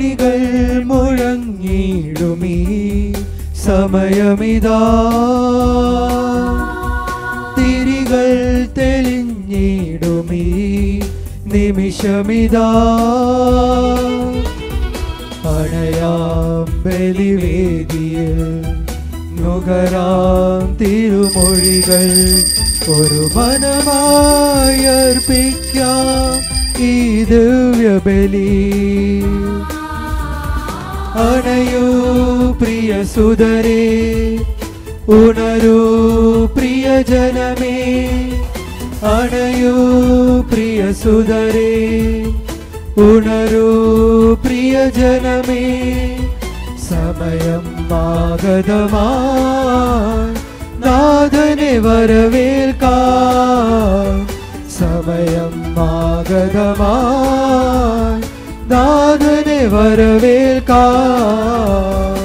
മണികൾ മുഴങ്ങിടുമീ സമയമിതാ തിരികൾ തെളിഞ്ഞിടുമീ നിമിഷമിതാ അണയാം ബലിവേദിയിൽ നുകരാം തിരുമൊഴികൾ ഒരു മനമായി അർപ്പിക്കാം ഈ ദിവ്യബലി അണയൂ പ്രിയ സുതരേ ഉണരൂ പ്രിയജനമേ അണയൂ പ്രിയ സുതരേ ഉണരൂ പ്രിയജനമേ സമയം ആഗതമായി നാഥനെ വരവേൽക്കാൻ സമയം ആഗതമായി നാഥനെ വരവേൽക്കാൻ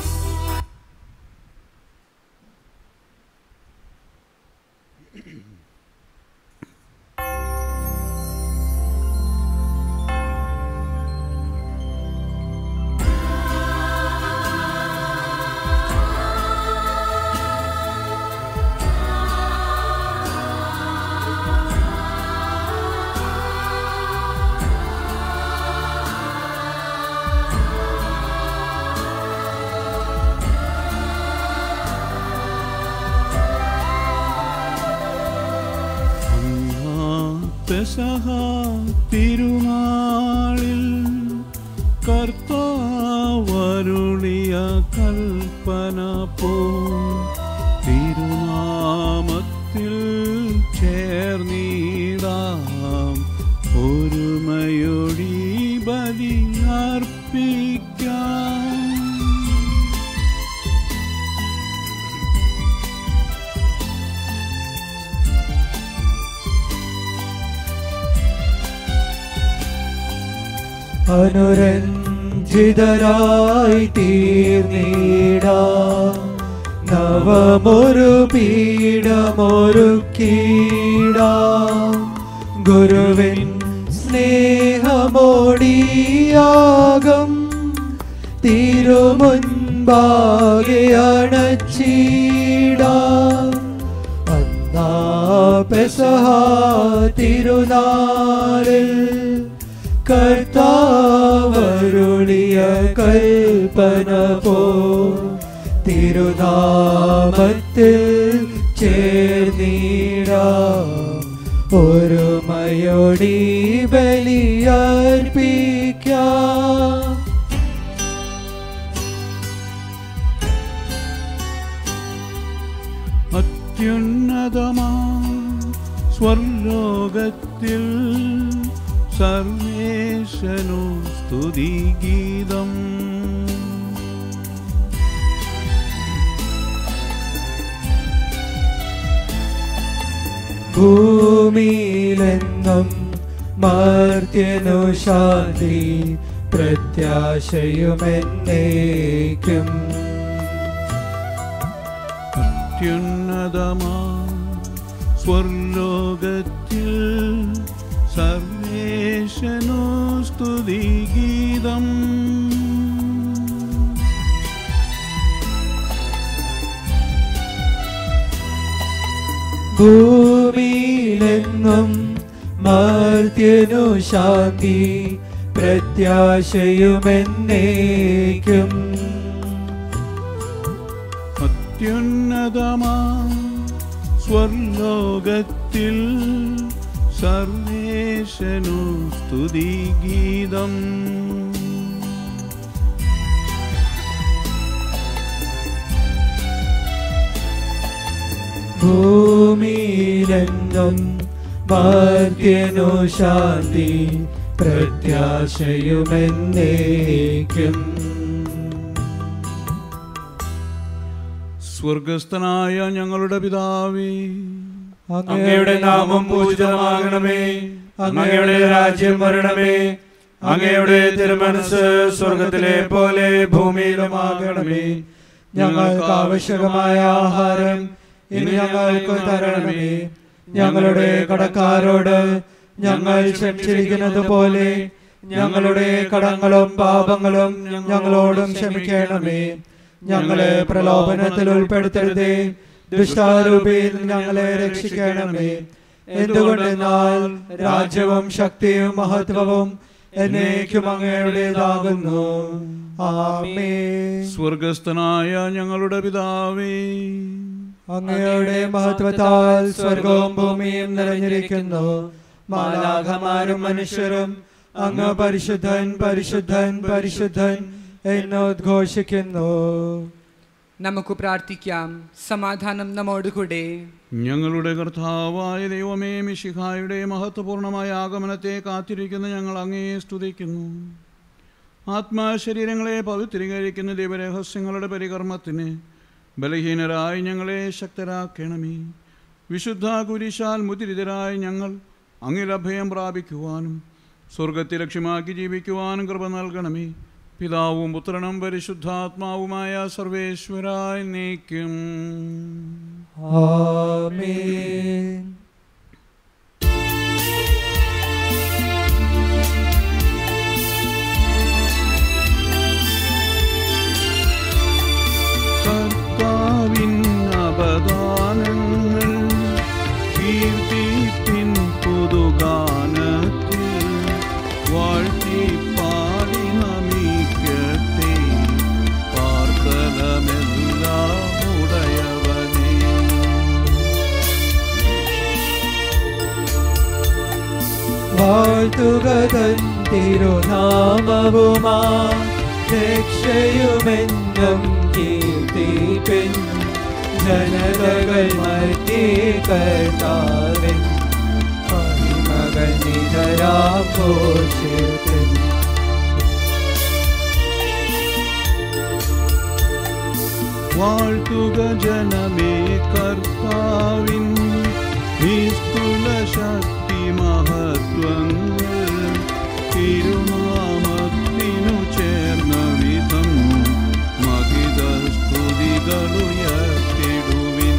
പെസഹ തിരുനാളിൽ കർത്താവരുളിയ കൽപ്പന പോ തിരുനാമത്തിൽ ചേർന്നിടാം ഒരുമയൊടി ബലി അർപ്പിക്കാം അനുരഞ്ജിതരായി തീർന്നീടാ നവമൊരു പീഠമൊരുക്കീടാ ഗുരുവിൻ സ്നേഹമോടിയാകം തിരുമുൻപാകെ അണച്ചീടാ അന്നാ പെസഹ തിരുനാളിൽ കർത്താവരുളിയ കൽപ്പന പോ തിരുനാമത്തിൽ ചേർന്നീടാ ഒരുമയോടി ബലിയർപ്പിക്കാം അത്യുന്നതമാ സ്വർലോകത്തിൽ സർവേശനു സ്തുതിഗീതം ഭൂമിയിലെന്നും മർത്യനു ശാന്തി പ്രത്യാശയുമെന്നേക്കും അത്യുന്നതമാ സ്വർലോകത്തിൽ സർവേശനു സ്തുതിഗീതം ഭൂമിയിലെന്നും മർത്യനു ശാന്തി പ്രത്യാശയുമെന്നേക്കും അത്യുന്നതമാ സ്വർലോകത്തിൽ സർവേശനു സ്തുതിഗീതം ഭൂമിയിലെന്നും മർത്യനു ശാന്തി പ്രത്യാശയുമെന്നേക്കും സ്വർഗസ്ഥനായ ഞങ്ങളുടെ പിതാവേ അങ്ങയുടെ നാമം പൂജിതമാകണമേ അങ്ങയുടെ രാജ്യം വരണമേ അങ്ങയുടെ തിരുമനസ് സ്വർഗത്തിലെ പോലെ ഭൂമിയിലുമാകണമേ ഞങ്ങൾക്ക് ആവശ്യകമായ ആഹാരം ഇനി ഞങ്ങൾക്ക് തരണമേ ഞങ്ങളുടെ കടക്കാരോട് ഞങ്ങൾ ക്ഷമിച്ചിരിക്കുന്നത് പോലെ ഞങ്ങളുടെ കടങ്ങളും പാപങ്ങളും ഞങ്ങളോടും ക്ഷമിക്കണമേ ഞങ്ങളെ പ്രലോഭനത്തിൽ ഉൾപ്പെടുത്തരുതേ ദുഷ്ടാരൂപിയിൽ ഞങ്ങളെ രക്ഷിക്കണമേ എന്തുകൊണ്ടെന്നാൽ രാജ്യവും ശക്തിയും മഹത്വവും എന്നേക്കും അങ്ങയുടേതാകുന്നു ആമേ സ്വർഗസ്ഥനായ ഞങ്ങളുടെ പിതാവേ അങ്ങയുടെ മഹത്വത്താൽ സ്വർഗവും ഭൂമിയും നിറഞ്ഞിരിക്കുന്നു മാലാഖമാരും മനുഷ്യരും അങ്ങ് പരിശുദ്ധൻ പരിശുദ്ധൻ പരിശുദ്ധൻ എന്നോദ്ഘോഷിക്കുന്നു നമുക്ക് പ്രാർത്ഥിക്കാം സമാധാനം നമ്മോടുകൂടെ ഞങ്ങളുടെ കർത്താവായ ദൈവമേ മിശിഹായുടെ മഹത്വപൂർണമായ ആഗമനത്തെ കാത്തിരിക്കുന്ന ഞങ്ങൾ അങ്ങയെ സ്തുതിക്കുന്നു ആത്മാശരീരങ്ങളെ പവിത്രീകരിക്കുന്ന ദൈവരഹസ്യങ്ങളുടെ പരികർമ്മത്തിന് ബലഹീനരായി ഞങ്ങളെ ശക്തരാക്കണമേ വിശുദ്ധ കുരിശാൽ മുദ്രിതരായി ഞങ്ങൾ അങ്ങിൽ അഭയം പ്രാപിക്കുവാനും സ്വർഗത്തെ ലക്ഷ്യമാക്കി ജീവിക്കുവാനും കൃപ നൽകണമേ പിതാവും പുത്രനും പരിശുദ്ധാത്മാവുമായ സർവേശ്വരായി നീക്കും ആമേൻ കർത്താവിൻ അപദാനങ്ങൾ കീർത്തിപ്പിൻ പുതുഗാനത്തിൽ വാഴ്ത്തി പാടി നമിക്കട്ടെ പാർത്തലമെല്ലാം ഉടയവനേ വാഴ്ത്തുക തൻ തിരുനാമവുമാ രക്ഷയുമെന്നും കീർത്തിപ്പിൻ ജനതകൾ മറ്റേ കർത്താവിൻ മഹിമകൾ നിതരാം ഘോഷിപ്പിൻ വാഴ്ത്തുക ജനമേ കർത്താവിൻ നിസ്തുല ശക്തി മഹത്വങ്ങൾ തിരുനാമത്തിനു ചേർന്ന വിധം മഹിത സ്തുതികളുയർത്തിടുവിൻ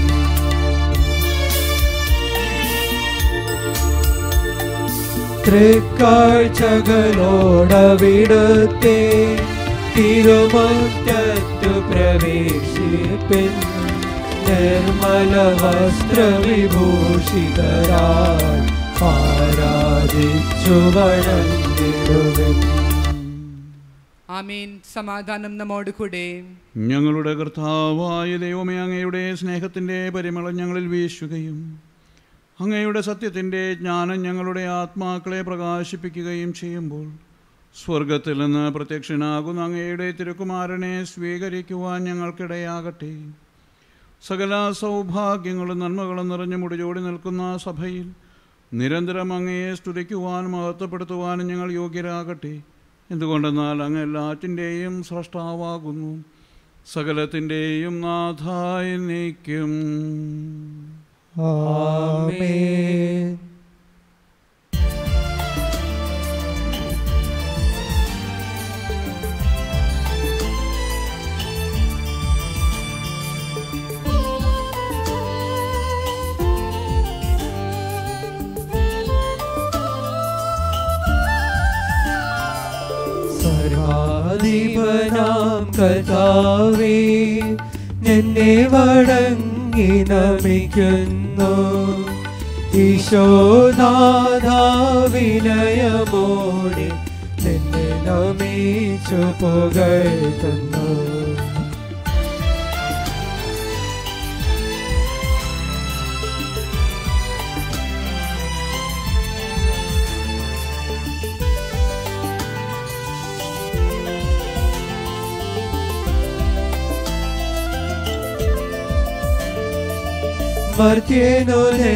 തൃക്കാഴ്ചകളോടവിടുത്തെ തിരുമുറ്റത്തു പ്രവേശിപ്പിൻ നിർമ്മല വസ്ത്രവിഭൂഷിതരായി ആരാധിച്ചു വണങ്ങിടുവിൻ ആമീൻ സമാധാനം നമ്മോടുകൂടെ ഞങ്ങളുടെ കർത്താവായ ദൈവമേ അങ്ങയുടെ സ്നേഹത്തിൻ്റെ പരിമളം ഞങ്ങളിൽ വീശുകയും അങ്ങയുടെ സത്യത്തിൻ്റെ ജ്ഞാനം ഞങ്ങളുടെ ആത്മാക്കളെ പ്രകാശിപ്പിക്കുകയും ചെയ്യുമ്പോൾ സ്വർഗത്തിൽ നിന്ന് പ്രത്യക്ഷനാകുന്ന അങ്ങയുടെ തിരുക്കുമാരനെ സ്വീകരിക്കുവാൻ ഞങ്ങൾക്കിടയാകട്ടെ സകല സൗഭാഗ്യങ്ങളും നന്മകളും നിറഞ്ഞു മുടിചോടി നിൽക്കുന്ന സഭയിൽ നിരന്തരം അങ്ങയെ സ്തുതിക്കുവാനും മഹത്വപ്പെടുത്തുവാനും ഞങ്ങൾ യോഗ്യരാകട്ടെ എന്തുകൊണ്ടെന്നാൽ അങ്ങ് എല്ലാറ്റിൻ്റെയും സ്രഷ്ടാവാകുന്നു സകലത്തിൻ്റെയും നാഥായി നീക്കും ആമേൻ സർവാധിപനാം കർത്താവേ നിന്നെ വടങ്ങി നമിക്കുന്നു ഈശോനാഥാവിനയമോടെ നിന്നെ നമിച്ചു പുകഴ്ത്തുന്നു മർത്യനു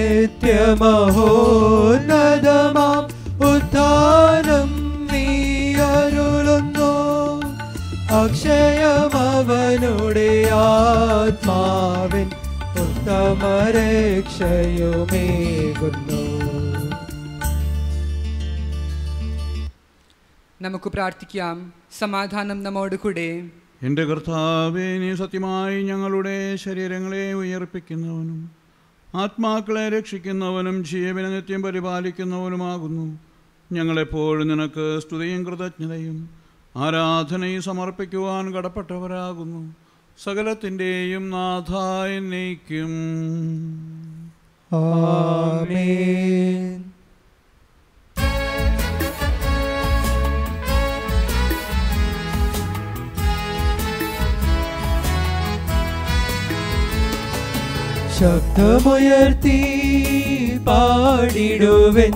നിത്യമഹോന്നതമാം ഉദ്ധാനം നീ അരുളുന്നു അക്ഷയമവനുടെ ആത്മാവിൻ ഉത്തമരക്ഷയുമേകുന്നു നമുക്ക് പ്രാർത്ഥിക്കാം സമാധാനം നമ്മോടുകൂടെ എൻ്റെ കർത്താവേ നീ സത്യമായി ഞങ്ങളുടെ ശരീരങ്ങളെ ഉയർപ്പിക്കുന്നവനും ആത്മാക്കളെ രക്ഷിക്കുന്നവനും ജീവനെ നിത്യം പരിപാലിക്കുന്നവനുമാകുന്നു ഞങ്ങളെപ്പോഴും നിനക്ക് സ്തുതിയും കൃതജ്ഞതയും ആരാധനയും സമർപ്പിക്കുവാൻ കടപ്പെട്ടവരാകുന്നു സകലത്തിൻ്റെയും നാഥായ നീക്കും ആമേൻ ശബ്ദമുയർത്തി പാടിടുവൻ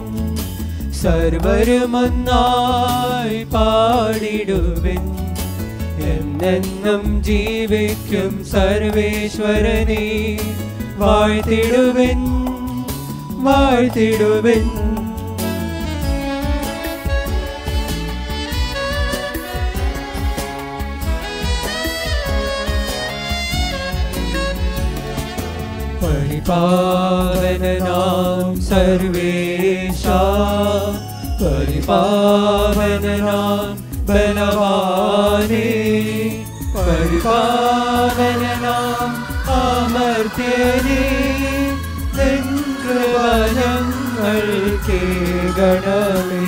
സർവരുമൊന്നായി പാടിടുവൻ എന്നെന്നും ജീവിക്കും സർവേശ്വരനെ വാഴ്ത്തിടുവൻ വാഴ്ത്തിടുവൻ പരിപാവനാം സർവേശ പരിപാവനാം ബലവാനേ പരിപാവനാം അമർത്യനേ നിൻ കൃപ ഞങ്ങൾക്ക് ഗണമേ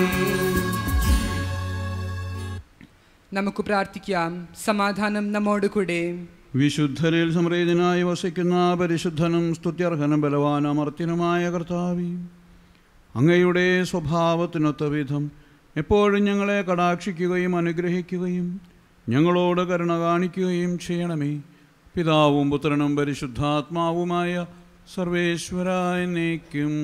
നമുക്ക് പ്രാർത്ഥിക്കാം സമാധാനം നമ്മോട് കൂടെ വിശുദ്ധരിൽ സമൃദ്ധനായി വസിക്കുന്ന പരിശുദ്ധനും സ്തുത്യർഹനും ബലവാനും അമർത്യനുമായ കർത്താവി അങ്ങയുടെ സ്വഭാവത്തിനൊത്ത വിധം എപ്പോഴും ഞങ്ങളെ കടാക്ഷിക്കുകയും അനുഗ്രഹിക്കുകയും ഞങ്ങളോട് കരുണ കാണിക്കുകയും ചെയ്യണമേ പിതാവും പുത്രനും പരിശുദ്ധാത്മാവുമായ സർവേശ്വരായ നീക്കും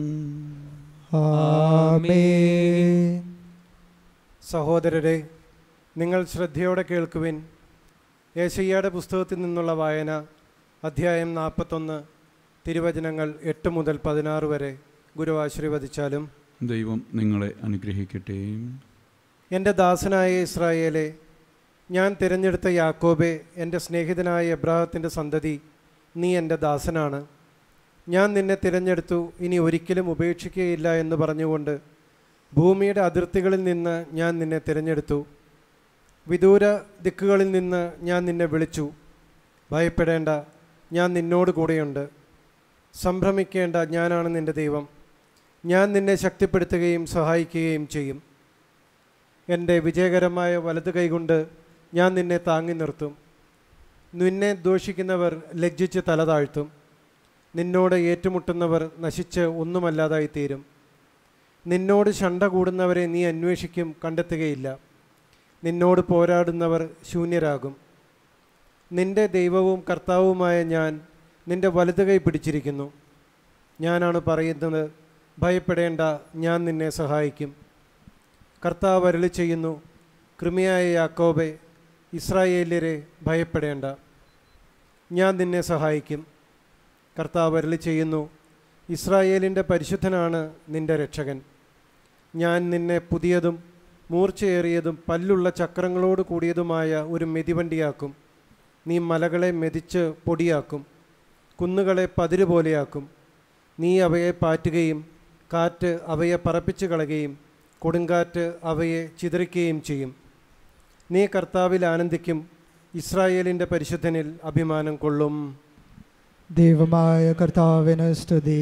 ആമേൻ സഹോദരരെ നിങ്ങൾ ശ്രദ്ധയോടെ കേൾക്കുവിൻ ഏശയ്യയുടെ പുസ്തകത്തിൽ നിന്നുള്ള വായന അധ്യായം നാൽപ്പത്തൊന്ന് തിരുവചനങ്ങൾ എട്ട് മുതൽ പതിനാറ് വരെ ഗുരു ആശീർവദിച്ചാലും ദൈവം നിങ്ങളെ അനുഗ്രഹിക്കട്ടെ എൻ്റെ ദാസനായ ഇസ്രായേലെ ഞാൻ തിരഞ്ഞെടുത്ത യാക്കോബെ എൻ്റെ സ്നേഹിതനായ എബ്രാഹത്തിൻ്റെ സന്തതി നീ എൻ്റെ ദാസനാണ് ഞാൻ നിന്നെ തിരഞ്ഞെടുത്തു ഇനി ഒരിക്കലും ഉപേക്ഷിക്കുകയില്ല എന്ന് പറഞ്ഞുകൊണ്ട് ഭൂമിയുടെ അതിർത്തികളിൽ നിന്ന് ഞാൻ നിന്നെ തിരഞ്ഞെടുത്തു വിദൂര ദിക്കുകളിൽ നിന്ന് ഞാൻ നിന്നെ വിളിച്ചു ഭയപ്പെടേണ്ട ഞാൻ നിന്നോട് കൂടെയുണ്ട് സംഭ്രമിക്കേണ്ട ഞാനാണ് നിൻ്റെ ദൈവം ഞാൻ നിന്നെ ശക്തിപ്പെടുത്തുകയും സഹായിക്കുകയും ചെയ്യും എൻ്റെ വിജയകരമായ വലത് കൈകൊണ്ട് ഞാൻ നിന്നെ താങ്ങി നിർത്തും നിന്നെ ദോഷിക്കുന്നവർ ലജ്ജിച്ച് തല താഴ്ത്തും നിന്നോട് ഏറ്റുമുട്ടുന്നവർ നശിച്ച് ഒന്നുമല്ലാതായി തീരും നിന്നോട് ശണ്ട കൂടുന്നവരെ നീ അന്വേഷിക്കും കണ്ടെത്തുകയില്ല നിന്നോട് പോരാടുന്നവർ ശൂന്യരാകും നിന്റെ ദൈവവും കർത്താവുമായ ഞാൻ നിന്റെ വലത് കൈ പിടിച്ചിരിക്കുന്നു ഞാനാണ് പറയുന്നത് ഭയപ്പെടേണ്ട ഞാൻ നിന്നെ സഹായിക്കും കർത്താവ് അരളി ചെയ്യുന്നു കൃമിയായ യാക്കോബെ ഇസ്രായേല്യരെ ഭയപ്പെടേണ്ട ഞാൻ നിന്നെ സഹായിക്കും കർത്താവ് അരളി ചെയ്യുന്നു ഇസ്രായേലിൻ്റെ പരിശുദ്ധനാണ് നിന്റെ രക്ഷകൻ ഞാൻ നിന്നെ പുതിയതും മൂർച്ചയേറിയതും പല്ലുള്ള ചക്രങ്ങളോട് കൂടിയതുമായ ഒരു മെതിവണ്ടിയാക്കും നീ മലകളെ മെതിച്ച് പൊടിയാക്കും കുന്നുകളെ പതിര് പോലെയാക്കും നീ അവയെ പാറ്റുകയും കാറ്റ് അവയെ പറപ്പിച്ചു കളയുകയും കൊടുങ്കാറ്റ് അവയെ ചിതറിക്കുകയും ചെയ്യും നീ കർത്താവിൽ ആനന്ദിക്കും ഇസ്രായേലിൻ്റെ പരിശുദ്ധനിൽ അഭിമാനം കൊള്ളും ദൈവമായ കർത്താവിന് സ്തുതി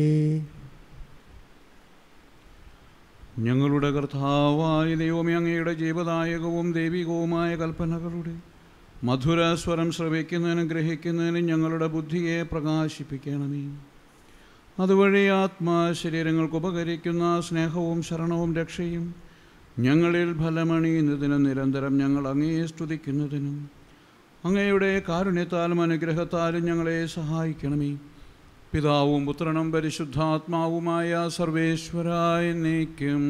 ഞങ്ങളുടെ കർത്താവായ ദൈവമേ അങ്ങയുടെ ജീവദായകവും ദൈവികവുമായ കൽപ്പനകളുടെ മധുര സ്വരം ശ്രവിക്കുന്നതിനും ഗ്രഹിക്കുന്നതിനും ഞങ്ങളുടെ ബുദ്ധിയെ പ്രകാശിപ്പിക്കണമേ അതുവഴി ആത്മാ ശരീരങ്ങൾക്ക് ഉപകരിക്കുന്ന സ്നേഹവും ശരണവും രക്ഷയും ഞങ്ങളിൽ ഫലമണിയുന്നതിനും നിരന്തരം ഞങ്ങൾ അങ്ങയെ സ്തുതിക്കുന്നതിനും അങ്ങയുടെ കാരുണ്യത്താലും അനുഗ്രഹത്താലും ഞങ്ങളെ സഹായിക്കണമേ പിതാവും പുത്രനും പരിശുദ്ധാത്മാവുമായ സർവേശ്വരായ നീക്കും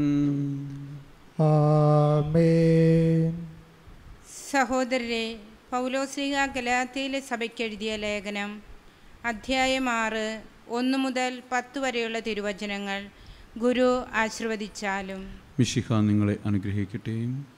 ആമേൻ സഹോദരരെ പൗലോസ്ലിഹ ഗലാത്തിയിലെ സഭയ്ക്കെഴുതിയ ലേഖനം അധ്യായം ആറ് ഒന്ന് മുതൽ പത്ത് വരെയുള്ള തിരുവചനങ്ങൾ ഗുരു ആശീർവദിച്ചാലും മിശിഹ നിങ്ങളെ അനുഗ്രഹിക്കട്ടെ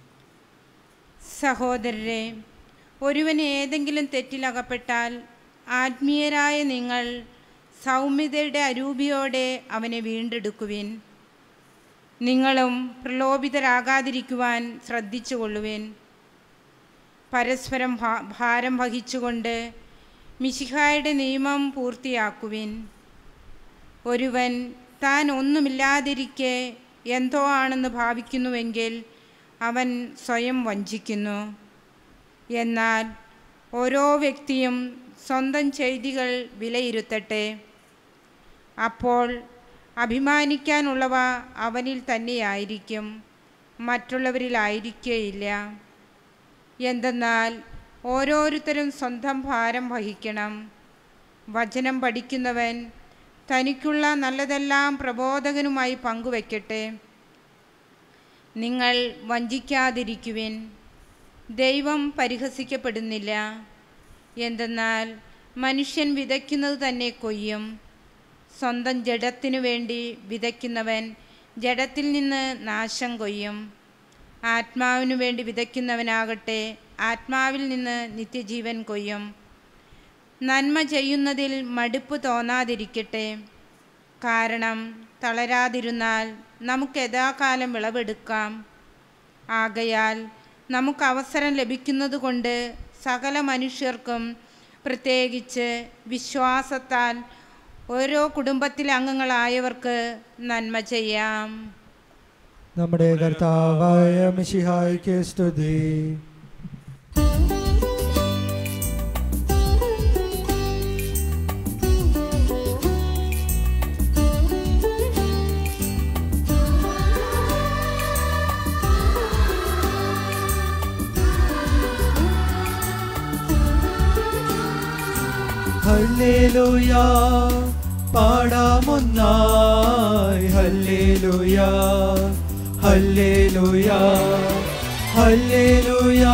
സഹോദരരെ ഒരുവൻ ഏതെങ്കിലും തെറ്റിലകപ്പെട്ടാൽ ആത്മീയരായ നിങ്ങൾ സൗമ്യതയുടെ അരൂപിയോടെ അവനെ വീണ്ടെടുക്കുവിൻ നിങ്ങളും പ്രലോഭിതരാകാതിരിക്കുവാൻ ശ്രദ്ധിച്ചുകൊള്ളുവിൻ പരസ്പരം ഭാ- ഭാരം വഹിച്ചുകൊണ്ട് മിശിഹായുടെ നിയമം പൂർത്തിയാക്കുവിൻ ഒരുവൻ താൻ ഒന്നുമില്ലാതിരിക്കെ എന്തോ ആണെന്ന് ഭാവിക്കുന്നുവെങ്കിൽ അവൻ സ്വയം വഞ്ചിക്കുന്നു എന്നാൽ ഓരോ വ്യക്തിയും സ്വന്തം ചെയ്തികൾ വിലയിരുത്തട്ടെ അപ്പോൾ അഭിമാനിക്കാനുള്ളവ അവനിൽ തന്നെയായിരിക്കും മറ്റുള്ളവരിലായിരിക്കേയില്ല എന്തെന്നാൽ ഓരോരുത്തരും സ്വന്തം ഭാരം വഹിക്കണം വചനം പഠിക്കുന്നവൻ തനിക്കുള്ള നല്ലതെല്ലാം പ്രബോധകനുമായി പങ്കുവയ്ക്കട്ടെ നിങ്ങൾ വഞ്ചിക്കാതിരിക്കുവിൻ ദൈവം പരിഹസിക്കപ്പെടുന്നില്ല എന്തെന്നാൽ മനുഷ്യൻ വിതയ്ക്കുന്നത് തന്നെ കൊയ്യും സ്വന്തം ജഡത്തിനു വേണ്ടി വിതയ്ക്കുന്നവൻ ജഡത്തിൽ നിന്ന് നാശം കൊയ്യും ആത്മാവിനു വേണ്ടി വിതയ്ക്കുന്നവനാകട്ടെ ആത്മാവിൽ നിന്ന് നിത്യജീവൻ കൊയ്യും നന്മ ചെയ്യുന്നതിൽ മടുപ്പ് തോന്നാതിരിക്കട്ടെ കാരണം തളരാതിരുന്നാൽ നമുക്ക് യഥാകാലം വിളവെടുക്കാം ആകയാൽ നമുക്ക് അവസരം ലഭിക്കുന്നതുകൊണ്ട് സകല മനുഷ്യർക്കും പ്രത്യേകിച്ച് വിശ്വാസത്താൽ ഓരോ കുടുംബത്തിലെ അംഗങ്ങളായവർക്ക് നന്മ ചെയ്യാം നമ്മുടെ കർത്താവായ മിശിഹായ്ക്ക് സ്തുതി ഹല്ലേലൂയ പാടാമൊന്നായി ഹല്ലേലൂയ ഹല്ലേലൂയ ഹല്ലേലൂയ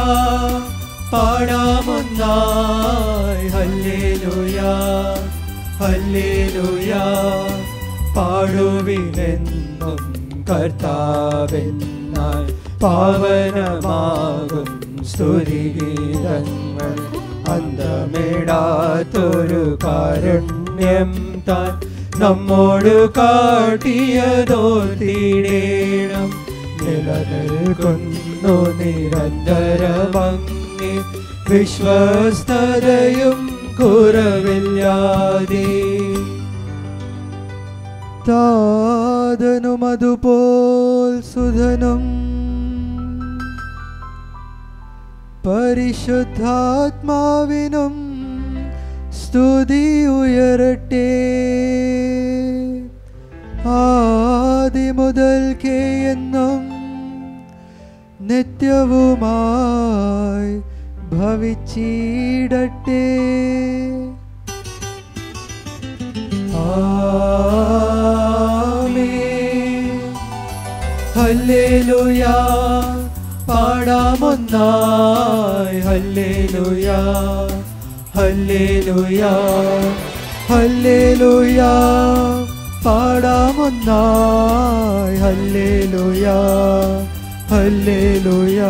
പാടാമൊന്നായി ഹല്ലേലൂയ ഹല്ലേലൂയ പാടുവിനെന്നും കർത്താവെന്നാൽ പാവനമാകും സ്തുതിഗീതങ്ങൾ അന്തമിടാത്തൊരു കാരുണ്യം താൻ നമ്മോട് കാട്ടിയതോർത്തിടേണം നിലനിൽക്കുന്നു നിരന്തരമങ്ങി വിശ്വസ്തതയും കുറവില്ലാതെ താതനും അതുപോൽ സുധനും പരിശുദ്ധാത്മാവിനും സ്തുതി ഉയരട്ടെ ആദി മുതൽക്കേ എന്നും നിത്യവുമായി ഭവിച്ചിടട്ടെ ആമേൻ ഹല്ലേലൂയ പാടാമൊന്നായി ഹല്ലേലൂയ ഹല്ലേലൂയ ഹല്ലേലൂയ പാടാമൊന്നായി ഹല്ലേലൂയ ഹല്ലേലൂയ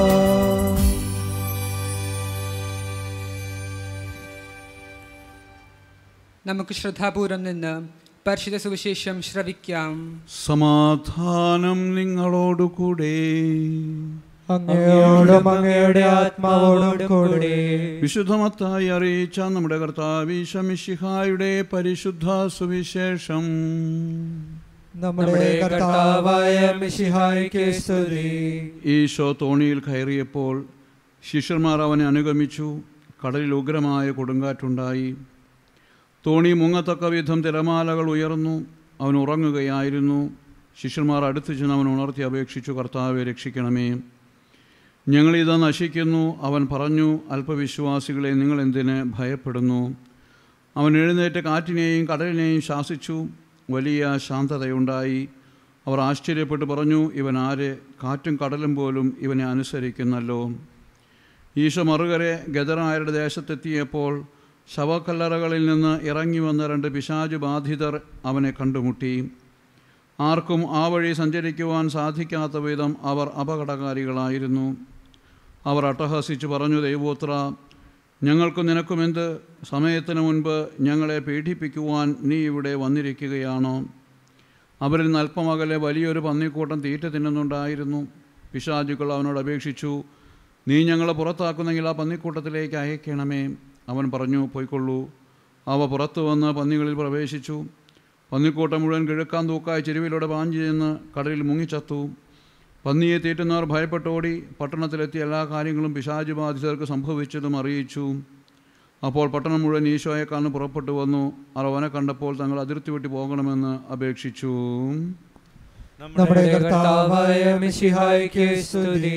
നമുക്ക് ശ്രദ്ധാപൂർവം നിന്ന് പരിശുദ്ധ സുവിശേഷം ശ്രവിക്കാം സമാധാനം നിങ്ങളോടുകൂടെ അങ്ങയോടും അങ്ങയുടെ ആത്മാവോടും കൂടെ വിശുദ്ധമത്തായി അറിയിച്ച നമ്മുടെ കർത്താവിശമിഷിഹായുടെ പരിശുദ്ധ സുവിശേഷം നമ്മുടെ കർത്താവായ മിശിഹായ്ക്ക് സ്തുതി ഈശോ തോണിയിൽ കയറിയപ്പോൾ ശിഷ്യന്മാർ അവനെ അനുഗമിച്ചു കടലിൽ ഉഗ്രമായ കൊടുങ്കാറ്റുണ്ടായി തോണി മുങ്ങത്തക്ക വിധം തിരമാലകൾ ഉയർന്നു അവൻ ഉറങ്ങുകയായിരുന്നു ശിഷ്യന്മാർ അടുത്ത് ചെന്ന് അവൻ ഉണർത്തി അപേക്ഷിച്ചു കർത്താവെ രക്ഷിക്കണമേ ഞങ്ങളിത് നശിക്കുന്നു അവൻ പറഞ്ഞു അല്പവിശ്വാസികളെ നിങ്ങൾ എന്തിന് ഭയപ്പെടുന്നു അവൻ എഴുന്നേറ്റ് കാറ്റിനെയും കടലിനെയും ശാസിച്ചു വലിയ ശാന്തതയുണ്ടായി അവർ ആശ്ചര്യപ്പെട്ട് പറഞ്ഞു ഇവൻ ആര് കാറ്റും കടലും പോലും ഇവനെ അനുസരിക്കുന്നല്ലോ ഈശോ മറുകരെ ഗദറായരുടെ ദേശത്തെത്തിയപ്പോൾ ശവക്കല്ലറകളിൽ നിന്ന് ഇറങ്ങി വന്ന രണ്ട് പിശാചു ബാധിതർ അവനെ കണ്ടുമുട്ടി ആർക്കും ആ വഴി സഞ്ചരിക്കുവാൻ സാധിക്കാത്ത വിധം അവർ അപകടകാരികളായിരുന്നു അവർ അട്ടഹസിച്ച് പറഞ്ഞു ദൈവോത്ര ഞങ്ങൾക്കും നിനക്കുമെന്ത് സമയത്തിന് മുൻപ് ഞങ്ങളെ പീഡിപ്പിക്കുവാൻ നീ ഇവിടെ വന്നിരിക്കുകയാണോ അവരിൽ നിന്ന് അല്പം അകലെ വലിയൊരു പന്നിക്കൂട്ടം തീറ്റ തിന്നുന്നുണ്ടായിരുന്നു പിശാചുക്കൾ അവനോട് അപേക്ഷിച്ചു നീ ഞങ്ങളെ പുറത്താക്കുന്നെങ്കിൽ ആ പന്നിക്കൂട്ടത്തിലേക്ക് അയക്കണമേ അവൻ പറഞ്ഞു പോയിക്കൊള്ളൂ അവ പുറത്തു വന്ന് പന്നികളിൽ പ്രവേശിച്ചു പന്നിക്കൂട്ടം മുഴുവൻ കിഴക്കാൻ തൂക്കായ ചെരുവിലൂടെ പാഞ്ഞു ചെന്ന് കടലിൽ മുങ്ങിച്ചത്തു പന്നിയെ തീറ്റുന്നവർ ഭയപ്പെട്ടോടി പട്ടണത്തിലെത്തിയ എല്ലാ കാര്യങ്ങളും പിശാചു ബാധിതർക്ക് സംഭവിച്ചതും അറിയിച്ചു അപ്പോൾ പട്ടണം മുഴുവൻ ഈശോയെ കാണും പുറപ്പെട്ടു വന്നു അവർ അവനെ കണ്ടപ്പോൾ തങ്ങൾ അതിർത്തി വിട്ട് പോകണമെന്ന് അപേക്ഷിച്ചു നമ്മുടെ കർത്താവായ മിശിഹായ്ക്ക് സ്തുതി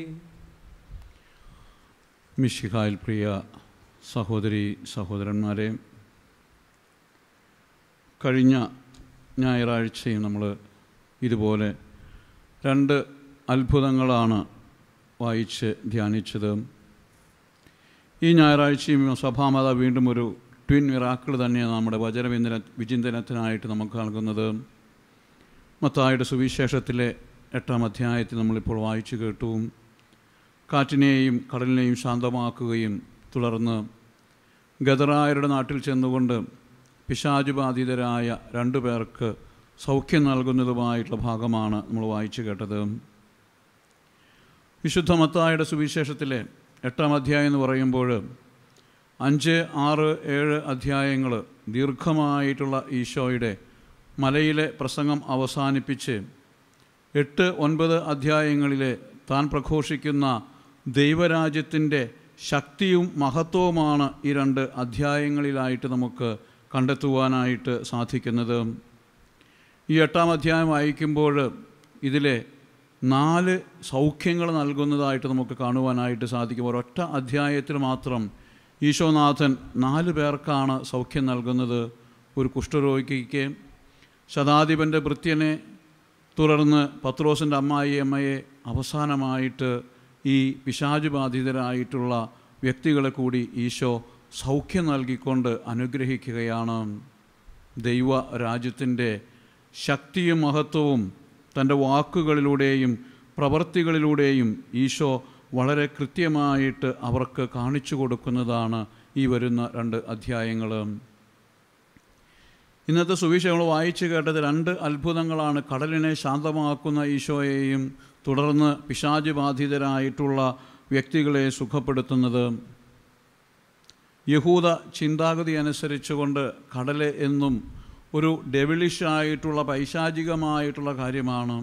മിഷിഹായിൽ പ്രിയ സഹോദരി സഹോദരന്മാരെ കഴിഞ്ഞ ഞായറാഴ്ചയും നമ്മൾ ഇതുപോലെ രണ്ട് അത്ഭുതങ്ങളാണ് വായിച്ച് ധ്യാനിച്ചത് ഈ ഞായറാഴ്ചയും സഭാമത വീണ്ടും ഒരു ട്വിൻ മിറാക്കിൾ തന്നെയാണ് നമ്മുടെ വചനവിന്ദന വിചിന്തനത്തിനായിട്ട് നമുക്ക് നൽകുന്നത് മത്തായുടെ സുവിശേഷത്തിലെ എട്ടാം അധ്യായത്തിൽ നമ്മളിപ്പോൾ വായിച്ചു കേട്ടു കാറ്റിനെയും കടലിനെയും ശാന്തമാക്കുകയും തുടർന്ന് ഗദറായരുടെ നാട്ടിൽ ചെന്നുകൊണ്ട് പിശാചുബാധിതരായ രണ്ടു പേർക്ക് സൗഖ്യം നൽകുന്നതുമായിട്ടുള്ള ഭാഗമാണ് നമ്മൾ വായിച്ചു കേട്ടത് വിശുദ്ധ മത്തായുടെ സുവിശേഷത്തിലെ എട്ടാം അധ്യായം എന്ന് പറയുമ്പോൾ അഞ്ച് ആറ് ഏഴ് അധ്യായങ്ങൾ ദീർഘമായിട്ടുള്ള ഈശോയുടെ മലയിലെ പ്രസംഗം അവസാനിപ്പിച്ച് എട്ട് ഒൻപത് അധ്യായങ്ങളിലെ താൻ പ്രഘോഷിക്കുന്ന ദൈവരാജ്യത്തിൻ്റെ ശക്തിയും മഹത്വവുമാണ് ഈ രണ്ട് അധ്യായങ്ങളിലായിട്ട് നമുക്ക് കണ്ടെത്തുവാനായിട്ട് സാധിക്കുന്നത് ഈ എട്ടാം അധ്യായം വായിക്കുമ്പോൾ ഇതിലെ നാല് സൗഖ്യങ്ങൾ നൽകുന്നതായിട്ട് നമുക്ക് കാണുവാനായിട്ട് സാധിക്കും ഒരൊറ്റ അധ്യായത്തിൽ മാത്രം ഈശോനാഥൻ നാല് പേർക്കാണ് സൗഖ്യം നൽകുന്നത് ഒരു കുഷ്ഠരോഗിക്ക് ശതാധിപൻ്റെ ഭൃത്യനെ തുടർന്ന് പത്രോസിൻ്റെ അമ്മായി അമ്മയെ അവസാനമായിട്ട് ഈ പിശാചു ബാധിതരായിട്ടുള്ള വ്യക്തികളെ കൂടി ഈശോ സൗഖ്യം നൽകിക്കൊണ്ട് അനുഗ്രഹിക്കുകയാണ് ദൈവ രാജ്യത്തിൻ്റെ ശക്തിയും മഹത്വവും തൻ്റെ വാക്കുകളിലൂടെയും പ്രവർത്തികളിലൂടെയും ഈശോ വളരെ കൃത്യമായിട്ട് അവർക്ക് കാണിച്ചു കൊടുക്കുന്നതാണ് ഈ വരുന്ന രണ്ട് അധ്യായങ്ങൾ ഇന്നത്തെ സുവിശേഷം നമ്മൾ വായിച്ചു കേട്ടത് രണ്ട് അത്ഭുതങ്ങളാണ് കടലിനെ ശാന്തമാക്കുന്ന ഈശോയെയും തുടർന്ന് പിശാചു ബാധിതരായിട്ടുള്ള വ്യക്തികളെ സുഖപ്പെടുത്തുന്നത് യഹൂദ ചിന്താഗതി അനുസരിച്ചുകൊണ്ട് കടല് എന്നും ഒരു ഡെവിളിഷ് ആയിട്ടുള്ള പൈശാചികമായിട്ടുള്ള കാര്യമാണ്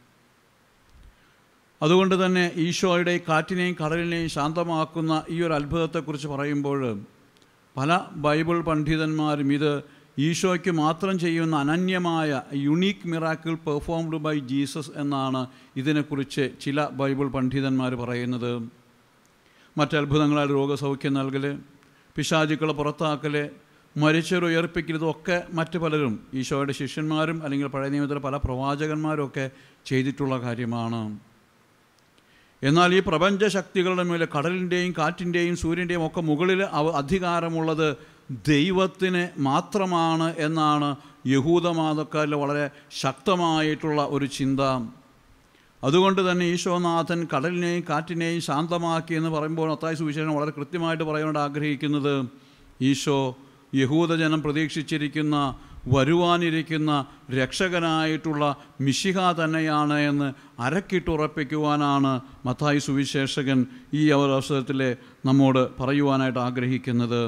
അതുകൊണ്ട് തന്നെ ഈശോയുടെ കാറ്റിനെയും കടലിനെയും ശാന്തമാക്കുന്ന ഈ ഒരു അത്ഭുതത്തെക്കുറിച്ച് പറയുമ്പോൾ പല ബൈബിൾ പണ്ഡിതന്മാരും ഇത് ഈശോയ്ക്ക് മാത്രം ചെയ്യുന്ന അനന്യമായ unique miracle performed by Jesus എന്നാണ് ഇതിനെക്കുറിച്ച് ചില ബൈബിൾ പണ്ഡിതന്മാർ പറയുന്നത് മറ്റത്ഭുതങ്ങളാൽ രോഗസൗഖ്യം നൽകൽ പിശാചുക്കളെ പുറത്താക്കൽ മരിച്ചവർ ഉയർപ്പിക്കൽ ഇതൊക്കെ മറ്റു പലരും ഈശോയുടെ ശിഷ്യന്മാരും അല്ലെങ്കിൽ പഴയ നിയമത്തിലെ പല പ്രവാചകന്മാരും ഒക്കെ ചെയ്തിട്ടുള്ള കാര്യമാണ് എന്നാൽ ഈ പ്രപഞ്ച ശക്തികളുടെ മേലെ കടലിൻ്റെയും കാറ്റിൻ്റെയും സൂര്യൻ്റെയും ഒക്കെ മുകളിൽ അവ അധികാരമുള്ളത് ദൈവത്തിന് മാത്രമാണ് എന്നാണ് യഹൂദമാതക്കാരിൽ വളരെ ശക്തമായിട്ടുള്ള ഒരു ചിന്ത അതുകൊണ്ട് തന്നെ ഈശോനാഥൻ കടലിനെയും കാറ്റിനെയും ശാന്തമാക്കി എന്ന് പറയുമ്പോൾ അത്തായ സുവിശേഷം വളരെ കൃത്യമായിട്ട് പറയാനായിട്ട് ആഗ്രഹിക്കുന്നത് ഈശോ യഹൂദജനം പ്രതീക്ഷിച്ചിരിക്കുന്ന വരുവാനിരിക്കുന്ന രക്ഷകനായിട്ടുള്ള മിശിഹ തന്നെയാണ് എന്ന് അരക്കിട്ടുറപ്പിക്കുവാനാണ് മത്തായി സുവിശേഷകൻ ഈ അവസരത്തിൽ നമ്മോട് പറയുവാനായിട്ട് ആഗ്രഹിക്കുന്നത്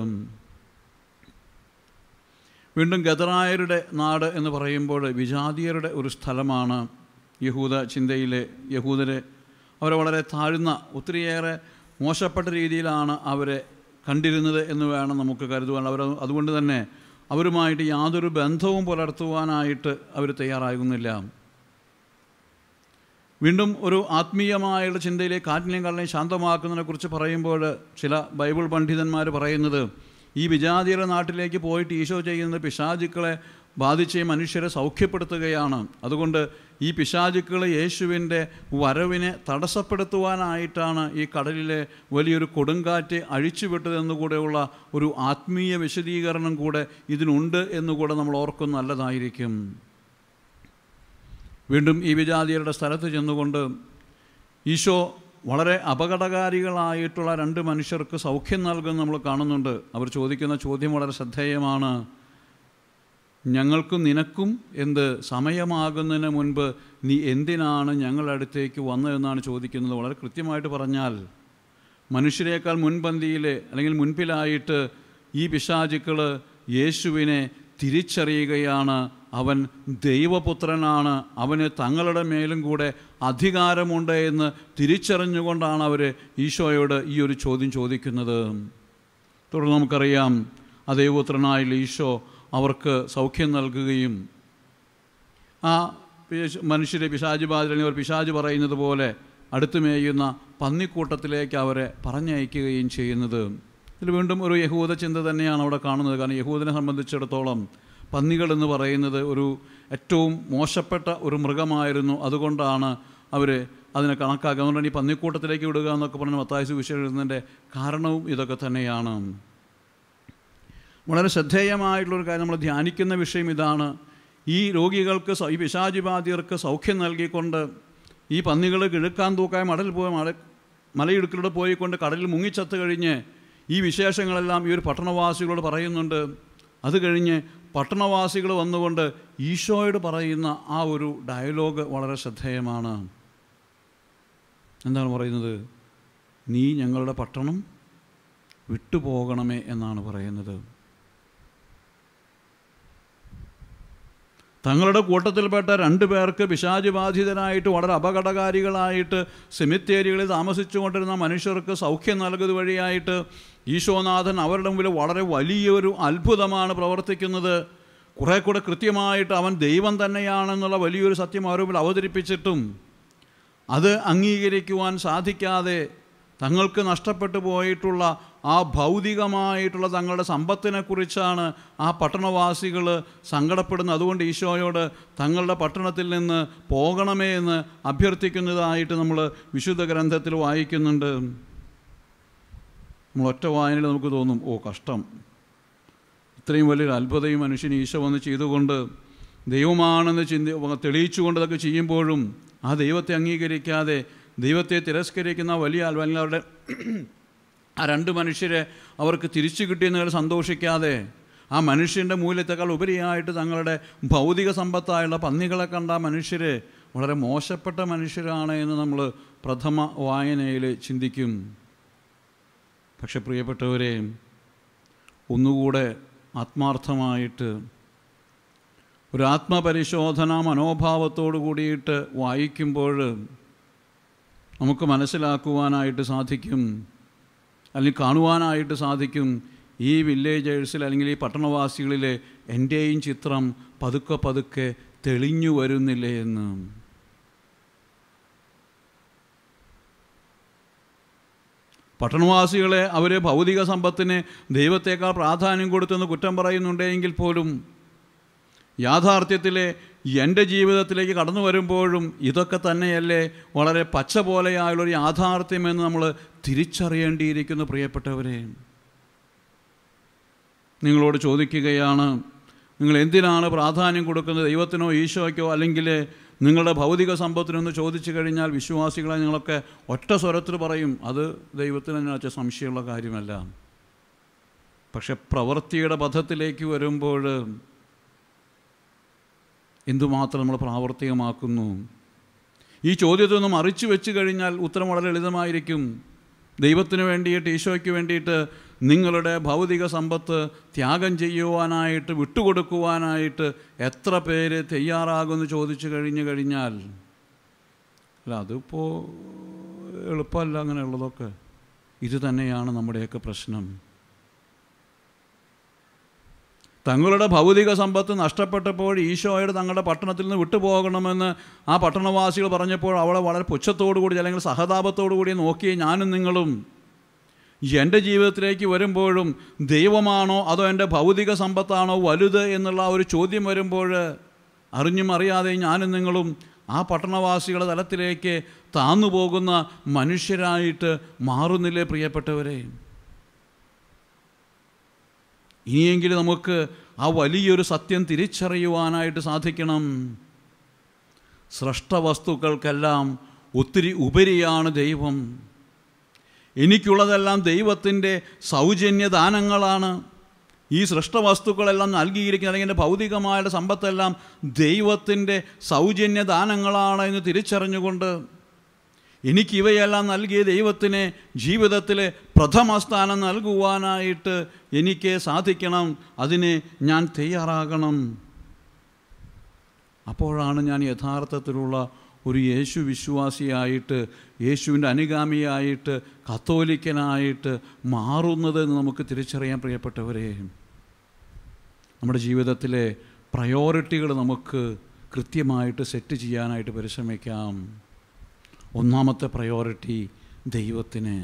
വീണ്ടും ഗതറായരുടെ നാട് എന്ന് പറയുമ്പോൾ വിജാതീയരുടെ ഒരു സ്ഥലമാണ് യഹൂദ ചിന്തയിലെ യഹൂദരെ അവരെ വളരെ താഴ്ന്ന ഒത്തിരിയേറെ മോശപ്പെട്ട രീതിയിലാണ് അവരെ കണ്ടിരുന്നത് എന്ന് വേണം നമുക്ക് കരുതുവാൻ അവർ അതുകൊണ്ട് തന്നെ അവരുമായിട്ട് യാതൊരു ബന്ധവും പുലർത്തുവാനായിട്ട് അവർ തയ്യാറാകുന്നില്ല വീണ്ടും ഒരു ആത്മീയമായുള്ള ചിന്തയിലേക്ക് കാറ്റിനെയും കടലിനെയും ശാന്തമാക്കുന്നതിനെ കുറിച്ച് പറയുമ്പോൾ ചില ബൈബിൾ പണ്ഡിതന്മാർ പറയുന്നത് ഈ വിജാതിയുടെ നാട്ടിലേക്ക് പോയിട്ട് ഈശോ ചെയ്യുന്നത് പിശാചുക്കളെ ബാധിച്ച് മനുഷ്യരെ സൗഖ്യപ്പെടുത്തുകയാണ് അതുകൊണ്ട് ഈ പിശാചുക്കൾ യേശുവിൻ്റെ വരവിനെ തടസ്സപ്പെടുത്തുവാനായിട്ടാണ് ഈ കടലിലെ വലിയൊരു കൊടുങ്കാറ്റ് അഴിച്ചുവിട്ടതെന്നുകൂടെയുള്ള ഒരു ആത്മീയ വിശദീകരണം കൂടെ ഇതിനുണ്ട് എന്നുകൂടെ നമ്മൾ ഓർക്കുന്ന നല്ലതായിരിക്കും വീണ്ടും ഈ വിജാതിയരുടെ സ്ഥലത്ത് ചെന്നുകൊണ്ട് ഈശോ വളരെ അപകടകാരികളായിട്ടുള്ള രണ്ട് മനുഷ്യർക്ക് സൗഖ്യം നൽകുന്ന നമ്മൾ കാണുന്നുണ്ട് അവർ ചോദിക്കുന്ന ചോദ്യം വളരെ ശ്രദ്ധേയമാണ് ഞങ്ങൾക്കും നിനക്കും എന്ത് സമയമാകുന്നതിന് മുൻപ് നീ എന്തിനാണ് ഞങ്ങളുടെ അടുത്തേക്ക് വന്നതെന്നാണ് ചോദിക്കുന്നത് വളരെ കൃത്യമായിട്ട് പറഞ്ഞാൽ മനുഷ്യരെക്കാൾ മുൻപന്തിയിൽ അല്ലെങ്കിൽ മുൻപിലായിട്ട് ഈ പിശാചുക്കൾ യേശുവിനെ തിരിച്ചറിയുകയാണ് അവൻ ദൈവപുത്രനാണ് അവന് തങ്ങളുടെ മേലും കൂടെ അധികാരമുണ്ട് എന്ന് തിരിച്ചറിഞ്ഞുകൊണ്ടാണ് അവർ ഈശോയോട് ഈ ഒരു ചോദ്യം ചോദിക്കുന്നത് തുടർന്ന് നമുക്കറിയാം ആ ദൈവപുത്രനായ ഈശോ അവർക്ക് സൗഖ്യം നൽകുകയും ആ പിശ- മനുഷ്യരെ പിശാജ് ബാധില്ലെങ്കിൽ അവർ പിശാജ് പറയുന്നത് പോലെ അടുത്ത് മേയുന്ന പന്നിക്കൂട്ടത്തിലേക്ക് അവരെ പറഞ്ഞയക്കുകയും ചെയ്യുന്നത് ഇതിൽ വീണ്ടും ഒരു യഹൂദ ചിന്ത തന്നെയാണ് അവിടെ കാണുന്നത് കാരണം യഹൂദനെ സംബന്ധിച്ചിടത്തോളം പന്നികൾ എന്ന് പറയുന്നത് ഒരു ഏറ്റവും മോശപ്പെട്ട ഒരു മൃഗമായിരുന്നു അതുകൊണ്ടാണ് അവർ അതിനെ കണക്കാക്കുക അതുകൊണ്ടാണ് ഈ പന്നിക്കൂട്ടത്തിലേക്ക് വിടുക എന്നൊക്കെ പറഞ്ഞ് മത്തായ സുവിശേഷം എഴുതുന്നതിൻ്റെ കാരണവും ഇതൊക്കെ തന്നെയാണ് വളരെ ശ്രദ്ധേയമായിട്ടുള്ളൊരു കാര്യം നമ്മൾ ധ്യാനിക്കുന്ന വിഷയം ഇതാണ് ഈ രോഗികൾക്ക് സൗ- ഈ പിശാചിബാധിയർക്ക് സൗഖ്യം നൽകിക്കൊണ്ട് ഈ പന്നികൾ കിഴക്കാൻ തൂക്കായ മടൽ പോയി മല മലയിടുക്കിലൂടെ പോയിക്കൊണ്ട് കടലിൽ മുങ്ങിച്ചത്ത് കഴിഞ്ഞ് ഈ വിശേഷങ്ങളെല്ലാം ഈ ഒരു പട്ടണവാസികളോട് പറയുന്നുണ്ട് അത് കഴിഞ്ഞ് പട്ടണവാസികൾ വന്നുകൊണ്ട് ഈശോയോട് പറയുന്ന ആ ഒരു ഡയലോഗ് വളരെ ശ്രദ്ധേയമാണ് എന്താണ് പറയുന്നത് നീ ഞങ്ങളുടെ പട്ടണം വിട്ടുപോകണമേ എന്നാണ് പറയുന്നത് തങ്ങളുടെ കൂട്ടത്തിൽപ്പെട്ട രണ്ടു പേർക്ക് പിശാചി ബാധിതരായിട്ട് വളരെ അപകടകാരികളായിട്ട് സെമിത്തേരികളിൽ താമസിച്ചുകൊണ്ടിരുന്ന മനുഷ്യർക്ക് സൗഖ്യം നൽകുന്നത് വഴിയായിട്ട് ഈശോനാഥൻ അവരുടെ മുമ്പിൽ വളരെ വലിയൊരു അത്ഭുതമാണ് പ്രവർത്തിക്കുന്നത് കുറേ കൂടെ കൃത്യമായിട്ട് അവൻ ദൈവം തന്നെയാണെന്നുള്ള വലിയൊരു സത്യം അവരുടെ മുമ്പിൽ അവതരിപ്പിച്ചിട്ടും അത് അംഗീകരിക്കുവാൻ സാധിക്കാതെ തങ്ങൾക്ക് നഷ്ടപ്പെട്ടു പോയിട്ടുള്ള ആ ഭൗതികമായിട്ടുള്ള തങ്ങളുടെ സമ്പത്തിനെക്കുറിച്ചാണ് ആ പട്ടണവാസികൾ സങ്കടപ്പെടുന്നത് അതുകൊണ്ട് ഈശോയോട് തങ്ങളുടെ പട്ടണത്തിൽ നിന്ന് പോകണമേ എന്ന് അഭ്യർത്ഥിക്കുന്നതായിട്ട് നമ്മൾ വിശുദ്ധ ഗ്രന്ഥത്തിൽ വായിക്കുന്നുണ്ട് നമ്മൾ ഒറ്റ വായനയിൽ നമുക്ക് തോന്നും ഓ കഷ്ടം ഇത്രയും വലിയൊരു അത്ഭുതം ഈ മനുഷ്യന് ഈശോ വന്ന് ചെയ്തുകൊണ്ട് ദൈവമാണെന്ന് ചിന്തി തെളിയിച്ചുകൊണ്ട് ഇതൊക്കെ ചെയ്യുമ്പോഴും ആ ദൈവത്തെ അംഗീകരിക്കാതെ ദൈവത്തെ തിരസ്കരിക്കുന്ന വലിയ ആൾ- വലിയ അവരുടെ ആ രണ്ട് മനുഷ്യരെ അവർക്ക് തിരിച്ചു കിട്ടിയെന്ന് സന്തോഷിക്കാതെ ആ മനുഷ്യൻ്റെ മൂല്യത്തെക്കാൾ ഉപരിയായിട്ട് തങ്ങളുടെ ഭൗതിക സമ്പത്തായുള്ള പന്നികളെ കണ്ട ആ മനുഷ്യർ വളരെ മോശപ്പെട്ട മനുഷ്യരാണ് എന്ന് നമ്മൾ പ്രഥമ വായനയിൽ ചിന്തിക്കും പക്ഷെ പ്രിയപ്പെട്ടവരെ ഒന്നുകൂടെ ആത്മാർത്ഥമായിട്ട് ഒരു ആത്മപരിശോധന മനോഭാവത്തോടു കൂടിയിട്ട് വായിക്കുമ്പോൾ നമുക്ക് മനസ്സിലാക്കുവാനായിട്ട് സാധിക്കും അല്ലെങ്കിൽ കാണുവാനായിട്ട് സാധിക്കും ഈ വില്ലേജേഴ്സിൽ അല്ലെങ്കിൽ ഈ പട്ടണവാസികളിലെ എൻ്റെയും ചിത്രം പതുക്കെ പതുക്കെ തെളിഞ്ഞു വരുന്നില്ലേ എന്ന് പട്ടണവാസികളെ അവർ ഭൗതിക സമ്പത്തിന് ദൈവത്തേക്കാൾ പ്രാധാന്യം കൊടുത്തെന്ന് കുറ്റം പറയുന്നുണ്ടെങ്കിൽ പോലും യാഥാർത്ഥ്യത്തിലെ എൻ്റെ ജീവിതത്തിലേക്ക് കടന്നു വരുമ്പോഴും ഇതൊക്കെ തന്നെയല്ലേ വളരെ പച്ച പോലെയായുള്ളൊരു യാഥാർത്ഥ്യമെന്ന് നമ്മൾ തിരിച്ചറിയേണ്ടിയിരിക്കുന്നു പ്രിയപ്പെട്ടവരെ നിങ്ങളോട് ചോദിക്കുകയാണ് നിങ്ങൾ എന്തിനാണ് പ്രാധാന്യം കൊടുക്കുന്നത് ദൈവത്തിനോ ഈശോയ്ക്കോ അല്ലെങ്കിൽ നിങ്ങളുടെ ഭൗതിക സമ്പത്തിനൊന്ന് ചോദിച്ചു കഴിഞ്ഞാൽ വിശ്വാസികളെ നിങ്ങളൊക്കെ ഒറ്റ സ്വരത്തിൽ പറയും അത് ദൈവത്തിന് തന്നെ വെച്ച സംശയമുള്ള കാര്യമല്ല പക്ഷെ പ്രവൃത്തിയുടെ പഥത്തിലേക്ക് വരുമ്പോൾ എന്തുമാത്രം നമ്മൾ പ്രാവർത്തികമാക്കുന്നു ഈ ചോദ്യത്തെ ഒന്ന് മറിച്ചു വെച്ച് കഴിഞ്ഞാൽ ഉത്തരം വളരെ ലളിതമായിരിക്കും ദൈവത്തിന് വേണ്ടിയിട്ട് ഈശോയ്ക്ക് വേണ്ടിയിട്ട് നിങ്ങളുടെ ഭൗതിക സമ്പത്ത് ത്യാഗം ചെയ്യുവാനായിട്ട് വിട്ടുകൊടുക്കുവാനായിട്ട് എത്ര പേര് തയ്യാറാകുമെന്ന് ചോദിച്ചു കഴിഞ്ഞു കഴിഞ്ഞാൽ അല്ല അതിപ്പോൾ എളുപ്പമല്ല അങ്ങനെയുള്ളതൊക്കെ ഇത് തന്നെയാണ് നമ്മുടെയൊക്കെ പ്രശ്നം തങ്ങളുടെ ഭൗതിക സമ്പത്ത് നഷ്ടപ്പെട്ടപ്പോൾ ഈശോയോട് തങ്ങളുടെ പട്ടണത്തിൽ നിന്ന് വിട്ടുപോകണമെന്ന് ആ പട്ടണവാസികൾ പറഞ്ഞപ്പോൾ അവളെ വളരെ പുച്ഛത്തോടു കൂടി അല്ലെങ്കിൽ സഹതാപത്തോടു കൂടി നോക്കി ഞാനും നിങ്ങളും എൻ്റെ ജീവിതത്തിലേക്ക് വരുമ്പോഴും ദൈവമാണോ അതോ എൻ്റെ ഭൗതിക സമ്പത്താണോ വലുത് എന്നുള്ള ഒരു ചോദ്യം വരുമ്പോൾ അറിഞ്ഞും അറിയാതെ ഞാനും നിങ്ങളും ആ പട്ടണവാസികളുടെ തലത്തിലേക്ക് താന്നു പോകുന്ന മനുഷ്യരായിട്ട് മാറുന്നില്ലേ പ്രിയപ്പെട്ടവരെ ഇനിയെങ്കിലും നമുക്ക് ആ വലിയൊരു സത്യം തിരിച്ചറിയുവാനായിട്ട് സാധിക്കണം സൃഷ്ടവസ്തുക്കൾക്കെല്ലാം ഒത്തിരി ഉപരിയാണ് ദൈവം എനിക്കുള്ളതെല്ലാം ദൈവത്തിൻ്റെ സൗജന്യദാനങ്ങളാണ് ഈ സൃഷ്ടവസ്തുക്കളെല്ലാം നൽകിയിരിക്കുന്ന അല്ലെങ്കിൽ എൻ്റെ ഭൗതികമായ സമ്പത്തെല്ലാം ദൈവത്തിൻ്റെ സൗജന്യദാനങ്ങളാണ് എന്ന് തിരിച്ചറിഞ്ഞുകൊണ്ട് എനിക്ക് ഇവയെല്ലാം നൽകിയ ദൈവത്തിന് ജീവിതത്തിലെ പ്രഥമ സ്ഥാനം നൽകുവാനായിട്ട് എനിക്ക് സാധിക്കണം അതിന് ഞാൻ തയ്യാറാകണം അപ്പോഴാണ് ഞാൻ യഥാർത്ഥത്തിലുള്ള ഒരു യേശു വിശ്വാസിയായിട്ട് യേശുവിൻ്റെ അനുഗാമിയായിട്ട് കത്തോലിക്കനായിട്ട് മാറുന്നത് എന്ന് നമുക്ക് തിരിച്ചറിയാൻ പ്രിയപ്പെട്ടവരെ നമ്മുടെ ജീവിതത്തിലെ പ്രയോറിറ്റികൾ നമുക്ക് കൃത്യമായിട്ട് സെറ്റ് ചെയ്യാനായിട്ട് പരിശ്രമിക്കാം ഒന്നാമത്തെ പ്രയോറിറ്റി ദൈവത്തിന്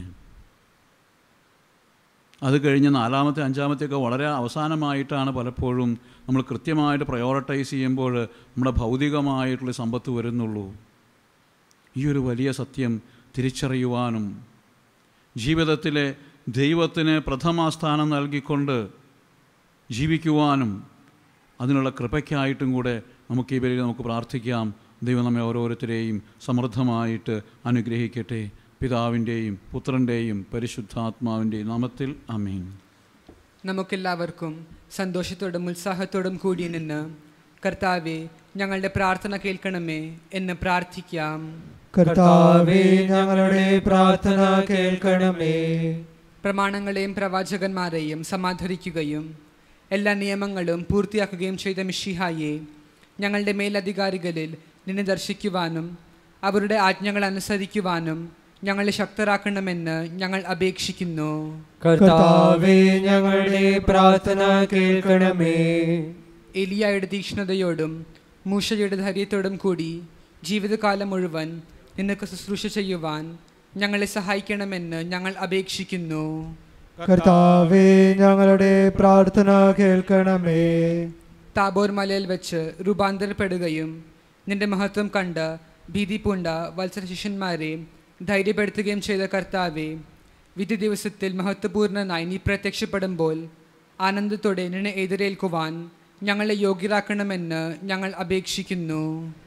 അത് കഴിഞ്ഞ് നാലാമത്തെ അഞ്ചാമത്തെയൊക്കെ വളരെ അവസാനമായിട്ടാണ് പലപ്പോഴും നമ്മൾ കൃത്യമായിട്ട് പ്രയോറിറ്റൈസ് ചെയ്യുമ്പോൾ നമ്മുടെ ഭൗതികമായിട്ടുള്ള സമ്പത്ത് വരുന്നുള്ളൂ ഈ ഒരു വലിയ സത്യം തിരിച്ചറിയുവാനും ജീവിതത്തിലെ ദൈവത്തിന് പ്രഥമ സ്ഥാനം നൽകിക്കൊണ്ട് ജീവിക്കുവാനും അതിനുള്ള കൃപയ്ക്കായിട്ടും കൂടെ നമുക്ക് ഈ പേരിൽ നമുക്ക് പ്രാർത്ഥിക്കാം ദൈവം നമ്മെ ഓരോരുത്തരെയും സമൃദ്ധമായിട്ട് അനുഗ്രഹിക്കട്ടെ പിതാവിൻ്റെയും പുത്രൻ്റെയും പരിശുദ്ധാത്മാവിൻ്റെയും നാമത്തിൽ അമീൻ നമുക്കെല്ലാവർക്കും സന്തോഷത്തോടും ഉത്സാഹത്തോടും കൂടി നിന്ന് കർത്താവെ ഞങ്ങളുടെ പ്രാർത്ഥന കേൾക്കണമേ എന്ന് പ്രാർത്ഥിക്കാം കർത്താവേ ഞങ്ങളുടെ പ്രാർത്ഥന കേൾക്കണമേ പ്രമാണങ്ങളെയും പ്രവാചകന്മാരെയും സമാധരിക്കുകയും എല്ലാ നിയമങ്ങളും പൂർത്തിയാക്കുകയും ചെയ്ത മിഷിഹായെ ഞങ്ങളുടെ മേലധികാരികളിൽ നിന്നെ ദർശിക്കുവാനും അവരുടെ ആജ്ഞകൾ അനുസരിക്കുവാനും ഞങ്ങളെ ശക്തരാക്കണമെന്ന് ഞങ്ങൾ അപേക്ഷിക്കുന്നു കർത്താവേ ഞങ്ങളുടെ പ്രാർത്ഥന കേൾക്കണമേ എലിയായുടെ തീക്ഷ്ണതയോടും മൂഷയുടെ ധൈര്യത്തോടും കൂടി ജീവിതകാലം മുഴുവൻ നിനക്ക് ശുശ്രൂഷ ചെയ്യുവാൻ ഞങ്ങളെ സഹായിക്കണമെന്ന് ഞങ്ങൾ അപേക്ഷിക്കുന്നു കർത്താവേ ഞങ്ങളുടെ പ്രാർത്ഥന കേൾക്കണമേ താബോർ മലയിൽ വെച്ച് രൂപാന്തരപ്പെടുകയും നിന്റെ മഹത്വം കണ്ട് ഭീതി പൂണ്ട വത്സര ശിഷ്യന്മാരെ ധൈര്യപ്പെടുത്തുകയും ചെയ്ത കർത്താവെ വിധി ദിവസത്തിൽ മഹത്വപൂർണനായി നീ പ്രത്യക്ഷപ്പെടുമ്പോൾ ആനന്ദത്തോടെ നിന്നെ എതിരേൽക്കുവാൻ ഞങ്ങളെ യോഗ്യരാക്കണമെന്ന് ഞങ്ങൾ അപേക്ഷിക്കുന്നു